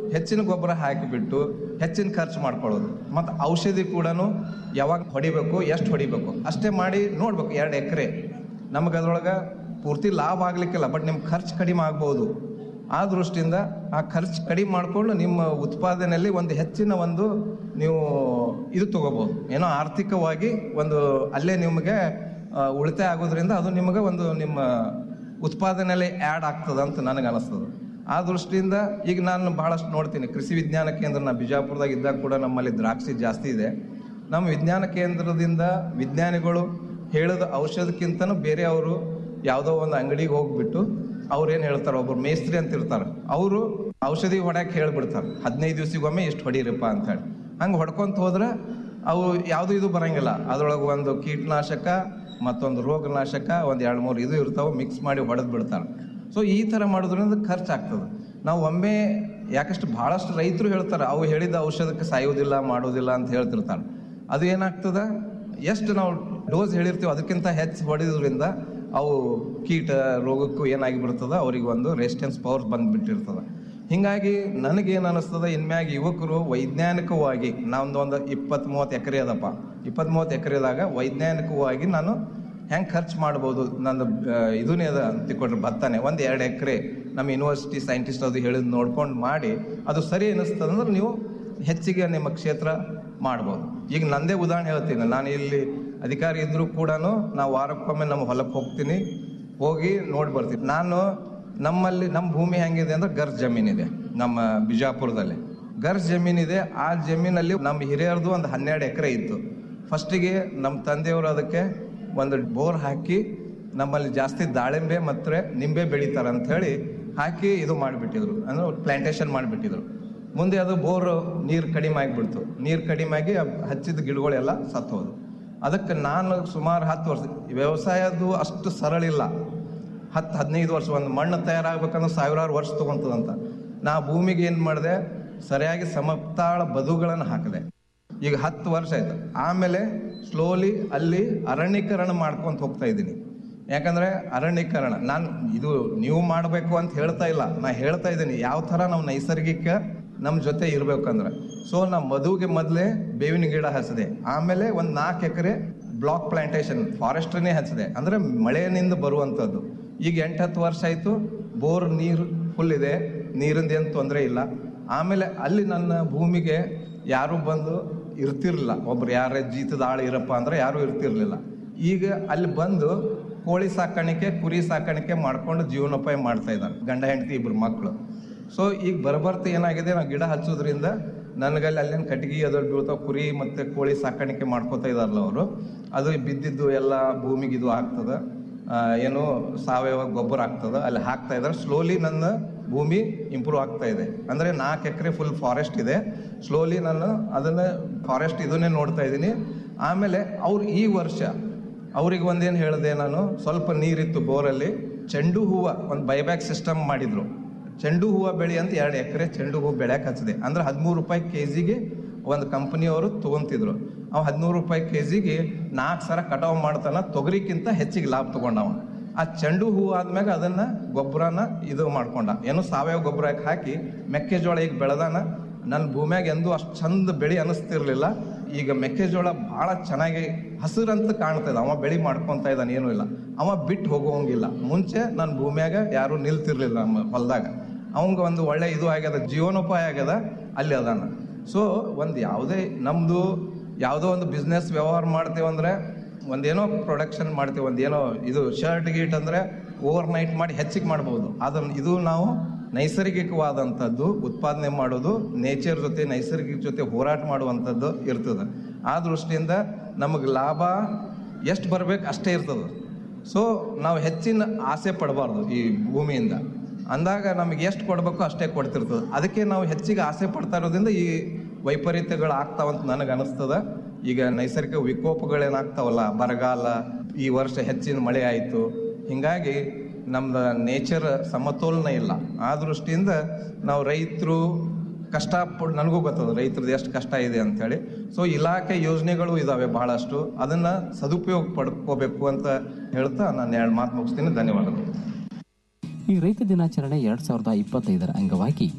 S9: ಹೆಚ್ಚಿನ ಗೊಬ್ಬರ ಹಾಕಿಬಿಟ್ಟು ಹೆಚ್ಚಿನ ಖರ್ಚು ಮಾಡ್ಕೊಳ್ಳೋದು ಮತ್ತು ಔಷಧಿ ಕೂಡ ಯಾವಾಗ ಹೊಡಿಬೇಕು ಎಷ್ಟು ಹೊಡಿಬೇಕು ಅಷ್ಟೇ ಮಾಡಿ ನೋಡ್ಬೇಕು ಎರಡು ಎಕರೆ ನಮಗೆ ಅದ್ರೊಳಗೆ ಪೂರ್ತಿ ಲಾಭ ಆಗ್ಲಿಕ್ಕಿಲ್ಲ ಬಟ್ ನಿಮ್ಮ ಖರ್ಚು ಕಡಿಮೆ ಆಗ್ಬೋದು ಆ ದೃಷ್ಟಿಯಿಂದ ಆ ಖರ್ಚು ಕಡಿಮೆ ಮಾಡಿಕೊಂಡು ನಿಮ್ಮ ಉತ್ಪಾದನೆಯಲ್ಲಿ ಒಂದು ಹೆಚ್ಚಿನ ಒಂದು ನೀವು ಇದು ತಗೋಬಹುದು ಏನೋ ಆರ್ಥಿಕವಾಗಿ ಒಂದು ಅಲ್ಲೇ ನಿಮಗೆ ಆ, ಉಳಿತಾಯ ಆಗೋದ್ರಿಂದ ಅದು ನಿಮಗೆ ಒಂದು ನಿಮ್ಮ ಉತ್ಪಾದನೆಯಲ್ಲಿ ಆ್ಯಡ್ ಆಗ್ತದೆ ಅಂತ ನನಗೆ ಅನಿಸ್ತದೆ ಆ ದೃಷ್ಟಿಯಿಂದ ಈಗ ನಾನು ಬಹಳಷ್ಟು ನೋಡ್ತೀನಿ ಕೃಷಿ ವಿಜ್ಞಾನ ಕೇಂದ್ರ ನಾ ಬಿಜಾಪುರದಾಗ ಇದ್ದಾಗ ಕೂಡ ನಮ್ಮಲ್ಲಿ ದ್ರಾಕ್ಷಿ ಜಾಸ್ತಿ ಇದೆ ನಮ್ಮ ವಿಜ್ಞಾನ ಕೇಂದ್ರದಿಂದ ವಿಜ್ಞಾನಿಗಳು ಹೇಳಿದ ಔಷಧಕ್ಕಿಂತನೂ ಬೇರೆ ಅವರು ಯಾವುದೋ ಒಂದು ಅಂಗಡಿಗೆ ಹೋಗ್ಬಿಟ್ಟು ಅವ್ರು ಏನು ಹೇಳ್ತಾರೆ ಒಬ್ರು ಮೇಸ್ತ್ರಿ ಅಂತ ಇರ್ತಾರೆ ಅವರು ಔಷಧಿ ಹೊಡ್ಯಾಕೆ ಹೇಳ್ಬಿಡ್ತಾರೆ ಹದಿನೈದು ದಿವಸಿಗೊಮ್ಮೆ ಇಷ್ಟು ಹೊಡೀರಪ್ಪ ಅಂತ ಹೇಳಿ ಹಂಗೆ ಹೊಡ್ಕೊಂತ ಹೋದ್ರೆ ಅವು ಯಾವುದು ಇದು ಬರಂಗಿಲ್ಲ ಅದ್ರೊಳಗೆ ಒಂದು ಕೀಟನಾಶಕ ಮತ್ತೊಂದು ರೋಗನಾಶಕ ಒಂದು ಎರಡು ಮೂರು ಇದು ಇರ್ತಾವೆ ಮಿಕ್ಸ್ ಮಾಡಿ ಹೊಡೆದು ಬಿಡ್ತಾರೆ ಸೊ ಈ ಥರ ಮಾಡೋದ್ರಿಂದ ಖರ್ಚಾಗ್ತದೆ ನಾವು ಒಮ್ಮೆ ಯಾಕಷ್ಟು ಭಾಳಷ್ಟು ರೈತರು ಹೇಳ್ತಾರೆ ಅವು ಹೇಳಿದ ಔಷಧಕ್ಕೆ ಸಾಯೋದಿಲ್ಲ ಮಾಡೋದಿಲ್ಲ ಅಂತ ಹೇಳ್ತಿರ್ತಾರೆ ಅದು ಏನಾಗ್ತದ ಎಷ್ಟು ನಾವು ಡೋಸ್ ಹೇಳಿರ್ತೀವಿ ಅದಕ್ಕಿಂತ ಹೆಚ್ಚು ಹೊಡೆಯೋದ್ರಿಂದ ಅವು ಕೀಟ ರೋಗಕ್ಕೂ ಏನಾಗಿ ಬಿಡ್ತದ ಅವ್ರಿಗೆ ಒಂದು ರೆಸಿಸ್ಟೆನ್ಸ್ ಪವರ್ ಬಂದ್ಬಿಟ್ಟಿರ್ತದ ಹಿಂಗಾಗಿ ನನಗೇನು ಅನಿಸ್ತದ ಇನ್ಮ್ಯಾಗ ಯುವಕರು ವೈಜ್ಞಾನಿಕವಾಗಿ ನಾವೊಂದು ಒಂದು ಇಪ್ಪತ್ತ್ ಮೂವತ್ತು ಎಕರೆ ಅದಪ್ಪ ಇಪ್ಪತ್ತ್ ಮೂವತ್ತು ಎಕರೆದಾಗ ವೈಜ್ಞಾನಿಕವಾಗಿ ನಾನು ಹೆಂಗೆ ಖರ್ಚು ಮಾಡ್ಬೋದು ನಂದು ಆ, ಇದನ್ನೇ ಅದ ಅಂತಿಕೊಟ್ರೆ ಭತ್ತನೆ ಒಂದು ಎರಡು ಎಕರೆ ನಮ್ಮ ಯೂನಿವರ್ಸಿಟಿ ಸೈಂಟಿಸ್ಟ್ ಅದು ಹೇಳಿದ್ ನೋಡ್ಕೊಂಡು ಮಾಡಿ ಅದು ಸರಿ ಅನ್ನಿಸ್ತದಂದ್ರೆ ನೀವು ಹೆಚ್ಚಿಗೆ ನಿಮ್ಮ ಕ್ಷೇತ್ರ ಮಾಡ್ಬೋದು ಈಗ ನಂದೇ ಉದಾಹರಣೆ ಹೇಳ್ತೀನಿ ನಾನು ಇಲ್ಲಿ ಅಧಿಕಾರಿ ಇದ್ರೂ ಕೂಡ ನಾವು ವಾರಕ್ಕೊಮ್ಮೆ ನಮ್ಮ ಹೊಲಕ್ಕೆ ಹೋಗ್ತೀನಿ ಹೋಗಿ ನೋಡಿ ಬರ್ತೀನಿ ನಾನು ನಮ್ಮಲ್ಲಿ ನಮ್ಮ ಭೂಮಿ ಹೆಂಗಿದೆ ಅಂದ್ರೆ ಗರ್ಜ್ ಜಮೀನಿದೆ ನಮ್ಮ ಬಿಜಾಪುರದಲ್ಲಿ ಗರ್ಜ್ ಜಮೀನಿದೆ ಆ ಜಮೀನಲ್ಲಿ ನಮ್ಮ ಹಿರಿಯರದು ಒಂದು ಹನ್ನೆರಡು ಎಕರೆ ಇತ್ತು ಫಸ್ಟಿಗೆ ನಮ್ಮ ತಂದೆಯವರು ಅದಕ್ಕೆ ಒಂದು ಬೋರ್ ಹಾಕಿ ನಮ್ಮಲ್ಲಿ ಜಾಸ್ತಿ ದಾಳಿಂಬೆ ಮತ್ತು ನಿಂಬೆ ಬೆಳಿತಾರೆ ಅಂತ ಹೇಳಿ ಹಾಕಿ ಇದು ಮಾಡಿಬಿಟ್ಟಿದ್ರು ಅಂದ್ರೆ ಪ್ಲಾಂಟೇಶನ್ ಮಾಡಿಬಿಟ್ಟಿದ್ರು ಮುಂದೆ ಅದು ಬೋರ್ ನೀರು ಕಡಿಮೆ ಆಗಿಬಿಡ್ತು ನೀರು ಕಡಿಮೆ ಆಗಿ ಆ ಹಚ್ಚಿದ ಗಿಡಗಳೆಲ್ಲ ಸತ್ತೋದು ಅದಕ್ಕೆ ನಾನು ಸುಮಾರು ಹತ್ತು ವರ್ಷ ವ್ಯವಸಾಯದ್ದು ಅಷ್ಟು ಸರಳ ಇಲ್ಲ ಹತ್ತು ಹದಿನೈದು ವರ್ಷ ಒಂದು ಮಣ್ಣು ತಯಾರಾಗಬೇಕಂದ್ರೆ ಸಾವಿರಾರು ವರ್ಷ ತೊಗೊಂತದಂತ ನಾ ಭೂಮಿಗೆ ಏನು ಮಾಡಿದೆ ಸರಿಯಾಗಿ ಸಮತಾಳ ಬದುಗಳನ್ನು ಹಾಕಿದೆ ಈಗ ಹತ್ತು ವರ್ಷ ಆಯ್ತು ಆಮೇಲೆ ಸ್ಲೋಲಿ ಅಲ್ಲಿ ಅರಣ್ಯೀಕರಣ ಮಾಡ್ಕೊಂತ ಹೋಗ್ತಾ ಇದ್ದೀನಿ ಯಾಕಂದ್ರೆ ಅರಣ್ಯೀಕರಣ ನಾನು ಇದು ನೀವು ಮಾಡಬೇಕು ಅಂತ ಹೇಳ್ತಾ ಇಲ್ಲ ನಾ ಹೇಳ್ತಾ ಇದ್ದೀನಿ ಯಾವ ಥರ ನಾವು ನೈಸರ್ಗಿಕ ನಮ್ಮ ಜೊತೆ ಇರ್ಬೇಕಂದ್ರೆ ಸೊ ನಾ ಮದುವಿಗೆ ಮೊದಲೇ ಬೇವಿನ ಗಿಡ ಹಚ್ಚಿದೆ ಆಮೇಲೆ ಒಂದು ನಾಲ್ಕು ಎಕರೆ ಬ್ಲಾಕ್ ಪ್ಲಾಂಟೇಶನ್ ಫಾರೆಸ್ಟ್ರನ್ನೇ ಹಚ್ಚಿದೆ ಅಂದ್ರೆ ಮಳೆಯಿಂದ ಬರುವಂಥದ್ದು ಈಗ ಎಂಟು ಹತ್ತು ವರ್ಷ ಆಯಿತು ಬೋರ್ ನೀರು ಫುಲ್ ಇದೆ ನೀರಿಂದ ಏನು ತೊಂದರೆ ಇಲ್ಲ ಆಮೇಲೆ ಅಲ್ಲಿ ನನ್ನ ಭೂಮಿಗೆ ಯಾರು ಬಂದು ಇರ್ತಿರ್ಲಿಲ್ಲ ಒಬ್ರು ಯಾರೇ ಜೀತದ ಆಳು ಇರಪ್ಪ ಅಂದ್ರೆ ಯಾರು ಇರ್ತಿರ್ಲಿಲ್ಲ ಈಗ ಅಲ್ಲಿ ಬಂದು ಕೋಳಿ ಸಾಕಾಣಿಕೆ ಕುರಿ ಸಾಕಾಣಿಕೆ ಮಾಡ್ಕೊಂಡು ಜೀವನೋಪಾಯ ಮಾಡ್ತಾ ಇದ್ದಾರೆ ಗಂಡ ಹೆಂಡತಿ ಇಬ್ರು ಮಕ್ಕಳು ಸೊ ಈಗ ಬರಬರ್ತ ಏನಾಗಿದೆ ನಾವು ಗಿಡ ಹಚ್ಚೋದ್ರಿಂದ ನನಗಲ್ಲಿ ಅಲ್ಲಿನ ಕಟ್ಟಿಗೆ ಅದು ಬೀಳ್ತಾವ ಕುರಿ ಮತ್ತೆ ಕೋಳಿ ಸಾಕಾಣಿಕೆ ಮಾಡ್ಕೋತಾ ಇದಾರಲ್ಲ ಅವರು ಅದು ಬಿದ್ದಿದ್ದು ಎಲ್ಲ ಭೂಮಿಗೆ ಇದು ಆಗ್ತದೆ ಆ, ಏನು ಸಾವಯವ ಗೊಬ್ಬರ ಆಗ್ತದೆ ಅಲ್ಲಿ ಹಾಕ್ತಾ ಇದ್ದಾರೆ ಸ್ಲೋಲಿ ನನ್ನ ಭೂಮಿ ಇಂಪ್ರೂವ್ ಆಗ್ತಾ ಇದೆ ಅಂದ್ರೆ ನಾಲ್ಕು ಎಕರೆ ಫುಲ್ ಫಾರೆಸ್ಟ್ ಇದೆ ಸ್ಲೋಲಿ ನಾನು ಅದನ್ನ ಫಾರೆಸ್ಟ್ ಇದನ್ನೇ ನೋಡ್ತಾ ಇದ್ದೀನಿ ಆಮೇಲೆ ಅವ್ರು ಈ ವರ್ಷ ಅವ್ರಿಗೆ ಒಂದೇನು ಹೇಳಿದೆ ನಾನು ಸ್ವಲ್ಪ ನೀರಿತ್ತು ಬೋರಲ್ಲಿ ಚೆಂಡು ಹೂವು ಒಂದು ಬೈಬ್ಯಾಕ್ ಸಿಸ್ಟಮ್ ಮಾಡಿದ್ರು ಚೆಂಡು ಹೂವು ಬೆಳೆ ಅಂತ ಎರಡು ಎಕರೆ ಚೆಂಡು ಹೂವು ಬೆಳೆಯಕ್ಕೆ ಹಚ್ಚಿದೆ ಅಂದ್ರೆ ಹದಿಮೂರು ರೂಪಾಯಿ ಕೆ ಜಿಗೆ ಒಂದು ಕಂಪನಿಯವರು ತೊಗೊಂತಿದ್ರು ಅವ ಹದಿಮೂರು ರೂಪಾಯಿ ಕೆ ಜಿಗೆ ನಾಲ್ಕು ಸರ ಕಟಾವು ಮಾಡ್ತಾನ ತೊಗರಿಕ್ಕಿಂತ ಹೆಚ್ಚಿಗೆ ಲಾಭ ತಗೊಂಡವ ಆ ಚೆಂಡು ಹೂವು ಆದ್ಮ್ಯಾಗ ಅದನ್ನ ಗೊಬ್ಬರನ ಇದು ಮಾಡ್ಕೊಂಡ ಏನು ಸಾವಯವ ಗೊಬ್ಬರ ಹಾಕಿ ಮೆಕ್ಕೆಜೋಳ ಈಗ ಬೆಳೆದಾನ ನನ್ನ ಭೂಮ್ಯಾಗ ಎಂದೂ ಅಷ್ಟು ಚಂದ ಬೆಳೆ ಅನಿಸ್ತಿರ್ಲಿಲ್ಲ ಈಗ ಮೆಕ್ಕೆಜೋಳ ಭಾಳ ಚೆನ್ನಾಗಿ ಹಸಿರಂತ ಕಾಣ್ತಾ ಇದೆ ಅವ ಬೆಳೆ ಮಾಡ್ಕೊಂತ ಇದ್ದಾನೆ ಏನೂ ಇಲ್ಲ ಅವ ಬಿಟ್ಟು ಹೋಗೋಂಗಿಲ್ಲ ಮುಂಚೆ ನನ್ನ ಭೂಮ್ಯಾಗ ಯಾರು ನಿಲ್ತಿರ್ಲಿಲ್ಲ ನಮ್ಮ ಹೊಲದಾಗ ಅವಂಗ ಒಂದು ಒಳ್ಳೆ ಇದು ಆಗ್ಯದ ಜೀವನೋಪಾಯ ಆಗ್ಯದ ಅಲ್ಲಿ ಅದಾನ ಸೊ ಒಂದು ಯಾವುದೇ ನಮ್ಮದು ಯಾವುದೋ ಒಂದು ಬಿಸ್ನೆಸ್ ವ್ಯವಹಾರ ಮಾಡ್ತೇವೆ ಅಂದ್ರೆ ಒಂದೇನೋ ಪ್ರೊಡಕ್ಷನ್ ಮಾಡ್ತೀವಿ ಒಂದೇನೋ ಇದು ಶರ್ಟ್ ಗೀಟ್ ಅಂದ್ರೆ ಓವರ್ ನೈಟ್ ಮಾಡಿ ಹೆಚ್ಚಿಗೆ ಮಾಡ್ಬೋದು ಅದನ್ನು ಇದು ನಾವು ನೈಸರ್ಗಿಕವಾದಂಥದ್ದು ಉತ್ಪಾದನೆ ಮಾಡೋದು ನೇಚರ್ ಜೊತೆ ನೈಸರ್ಗಿಕ ಜೊತೆ ಹೋರಾಟ ಮಾಡುವಂಥದ್ದು ಇರ್ತದೆ ಆ ದೃಷ್ಟಿಯಿಂದ ನಮಗೆ ಲಾಭ ಎಷ್ಟು ಬರ್ಬೇಕು ಅಷ್ಟೇ ಇರ್ತದೆ ಸೊ ನಾವು ಹೆಚ್ಚಿನ ಆಸೆ ಪಡಬಾರ್ದು ಈ ಭೂಮಿಯಿಂದ ಅಂದಾಗ ನಮಗೆ ಎಷ್ಟು ಕೊಡಬೇಕು ಅಷ್ಟೇ ಕೊಡ್ತಿರ್ತದೆ ಅದಕ್ಕೆ ನಾವು ಹೆಚ್ಚಿಗೆ ಆಸೆ ಪಡ್ತಾ ಇರೋದ್ರಿಂದ ಈ ವೈಪರೀತ್ಯಗಳು ಆಗ್ತಾವಂತ ನನಗೆ ಅನಿಸ್ತದ ಈಗ ನೈಸರ್ಗಿಕ ವಿಕೋಪಗಳೇನಾಗ್ತಾವಲ್ಲ ಬರಗಾಲ ಈ ವರ್ಷ ಹೆಚ್ಚಿನ ಮಳೆ ಆಯಿತು ಹಿಂಗಾಗಿ ನಮ್ದು ನೇಚರ್ ಸಮತೋಲನ ಇಲ್ಲ ಆ ದೃಷ್ಟಿಯಿಂದ ನಾವು ರೈತರು ಕಷ್ಟ ಪಡ್ ನನಗೂ ಗೊತ್ತದ ರೈತರದ್ದು ಎಷ್ಟು ಕಷ್ಟ ಇದೆ ಅಂತೇಳಿ ಸೊ ಇಲಾಖೆ ಯೋಜನೆಗಳು ಇದಾವೆ ಬಹಳಷ್ಟು ಅದನ್ನ ಸದುಪಯೋಗ ಪಡ್ಕೋಬೇಕು ಅಂತ ಹೇಳ್ತಾ ನಾನು ಎರಡು ಮಾತು ಮುಗಿಸ್ತೀನಿ ಧನ್ಯವಾದಗಳು
S6: ಈ ರೈತ ದಿನಾಚರಣೆ ಎರಡ್ ಸಾವಿರದ ಇಪ್ಪತ್ತೈದರ ಅಂಗವಾಗಿ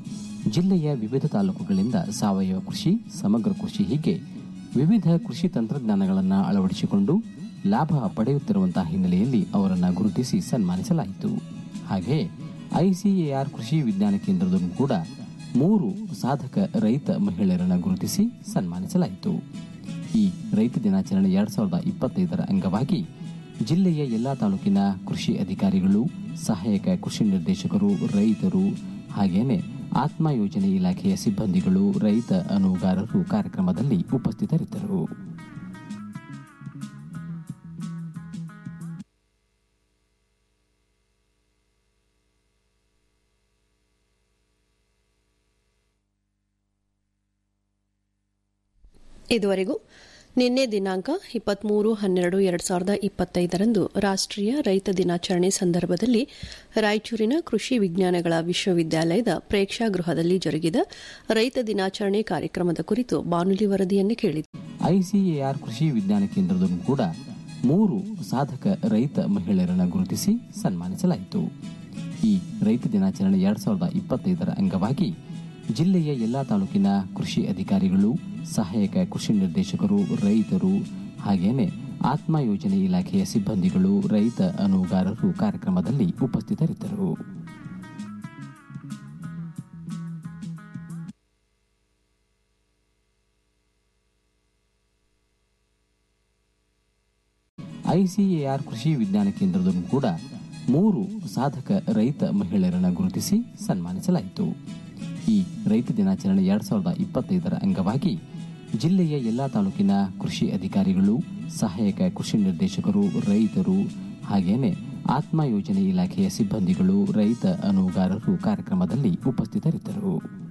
S6: ಜಿಲ್ಲೆಯ ವಿವಿಧ ತಾಲೂಕುಗಳಿಂದ ಸಾವಯವ ಕೃಷಿ ಸಮಗ್ರ ಕೃಷಿ ಹೀಗೆ ವಿವಿಧ ಕೃಷಿ ತಂತ್ರಜ್ಞಾನಗಳನ್ನು ಅಳವಡಿಸಿಕೊಂಡು ಲಾಭ ಪಡೆಯುತ್ತಿರುವಂತಹ ಹಿನ್ನೆಲೆಯಲ್ಲಿ ಅವರನ್ನು ಗುರುತಿಸಿ ಸನ್ಮಾನಿಸಲಾಯಿತು ಹಾಗೆಯೇ ಐಸಿಎಆರ್ ಕೃಷಿ ವಿಜ್ಞಾನ ಕೇಂದ್ರದಲ್ಲೂ ಕೂಡ ಮೂರು ಸಾಧಕ ರೈತ ಮಹಿಳೆಯರನ್ನು ಗುರುತಿಸಿ ಸನ್ಮಾನಿಸಲಾಯಿತು ಈ ರೈತ ದಿನಾಚರಣೆ ಎರಡ್ ಸಾವಿರದ ಇಪ್ಪತ್ತೈದರ ಅಂಗವಾಗಿ ಜಿಲ್ಲೆಯ ಎಲ್ಲಾ ತಾಲೂಕಿನ ಕೃಷಿ ಅಧಿಕಾರಿಗಳು ಸಹಾಯಕ ಕೃಷಿ ನಿರ್ದೇಶಕರು ರೈತರು ಹಾಗೇನೆ ಆತ್ಮ ಯೋಜನೆ ಇಲಾಖೆಯ ಸಿಬ್ಬಂದಿಗಳು ರೈತ ಅನುಗಾರರು ಕಾರ್ಯಕ್ರಮದಲ್ಲಿ ಉಪಸ್ಥಿತರಿದ್ದರು
S3: ಇದುವರೆಗೂ ನಿನ್ನೆ ದಿನಾಂಕ ಇಪ್ಪತ್ಮೂರು ಹನ್ನೆರಡು ಎರಡು ಸಾವಿರದ ಇಪ್ಪತ್ತೈದರಂದು ರಾಷ್ಟ್ರೀಯ ರೈತ ದಿನಾಚರಣೆ ಸಂದರ್ಭದಲ್ಲಿ ರಾಯಚೂರಿನ ಕೃಷಿ ವಿಜ್ಞಾನಗಳ ವಿಶ್ವವಿದ್ಯಾಲಯದ ಪ್ರೇಕ್ಷಾಗೃಹದಲ್ಲಿ ಜರುಗಿದ ರೈತ ದಿನಾಚರಣೆ ಕಾರ್ಯಕ್ರಮದ ಕುರಿತು ಬಾನುಲಿ ವರದಿಯನ್ನು ಕೇಳಿದೆ
S6: ಐಸಿಎಆರ್ ಕೃಷಿ ವಿಜ್ಞಾನ ಕೇಂದ್ರದಲ್ಲೂ ಕೂಡ ಮೂರು ಸಾಧಕ ರೈತ ಮಹಿಳೆಯರನ್ನು ಗುರುತಿಸಿ ಸನ್ಮಾನಿಸಲಾಯಿತು ಈ ರೈತ ದಿನಾಚರಣೆ ಎರಡ್ ಸಾವಿರದ ಇಪ್ಪತ್ತೈದರ ಅಂಗವಾಗಿ ಜಿಲ್ಲೆಯ ಎಲ್ಲಾ ತಾಲೂಕಿನ ಕೃಷಿ ಅಧಿಕಾರಿಗಳು ಸಹಾಯಕ ಕೃಷಿ ನಿರ್ದೇಶಕರು ರೈತರು ಹಾಗೇನೆ ಆತ್ಮ ಯೋಜನೆ ಇಲಾಖೆಯ ಸಿಬ್ಬಂದಿಗಳು ರೈತ ಅನುಗಾರರು ಕಾರ್ಯಕ್ರಮದಲ್ಲಿ ಉಪಸ್ಥಿತರಿದ್ದರು ಐಸಿಎಆರ್ ಕೃಷಿ ವಿಜ್ಞಾನ ಕೇಂದ್ರದಲ್ಲೂ ಕೂಡ ಮೂರು ಸಾಧಕ ರೈತ ಮಹಿಳೆಯರನ್ನು ಗುರುತಿಸಿ ಸನ್ಮಾನಿಸಲಾಯಿತು ಈ ರೈತ ದಿನಾಚರಣೆ ಎರಡ್ ಸಾವಿರದ ಇಪ್ಪತ್ತೈದರ ಅಂಗವಾಗಿ ಜಿಲ್ಲೆಯ ಎಲ್ಲಾ ತಾಲೂಕಿನ ಕೃಷಿ ಅಧಿಕಾರಿಗಳು ಸಹಾಯಕ ಕೃಷಿ ನಿರ್ದೇಶಕರು ರೈತರು ಹಾಗೇನೆ ಆತ್ಮ ಯೋಜನೆ ಇಲಾಖೆಯ ಸಿಬ್ಬಂದಿಗಳು ರೈತ ಅನುಗಾರರು ಕಾರ್ಯಕ್ರಮದಲ್ಲಿ ಉಪಸ್ಥಿತರಿದ್ದರು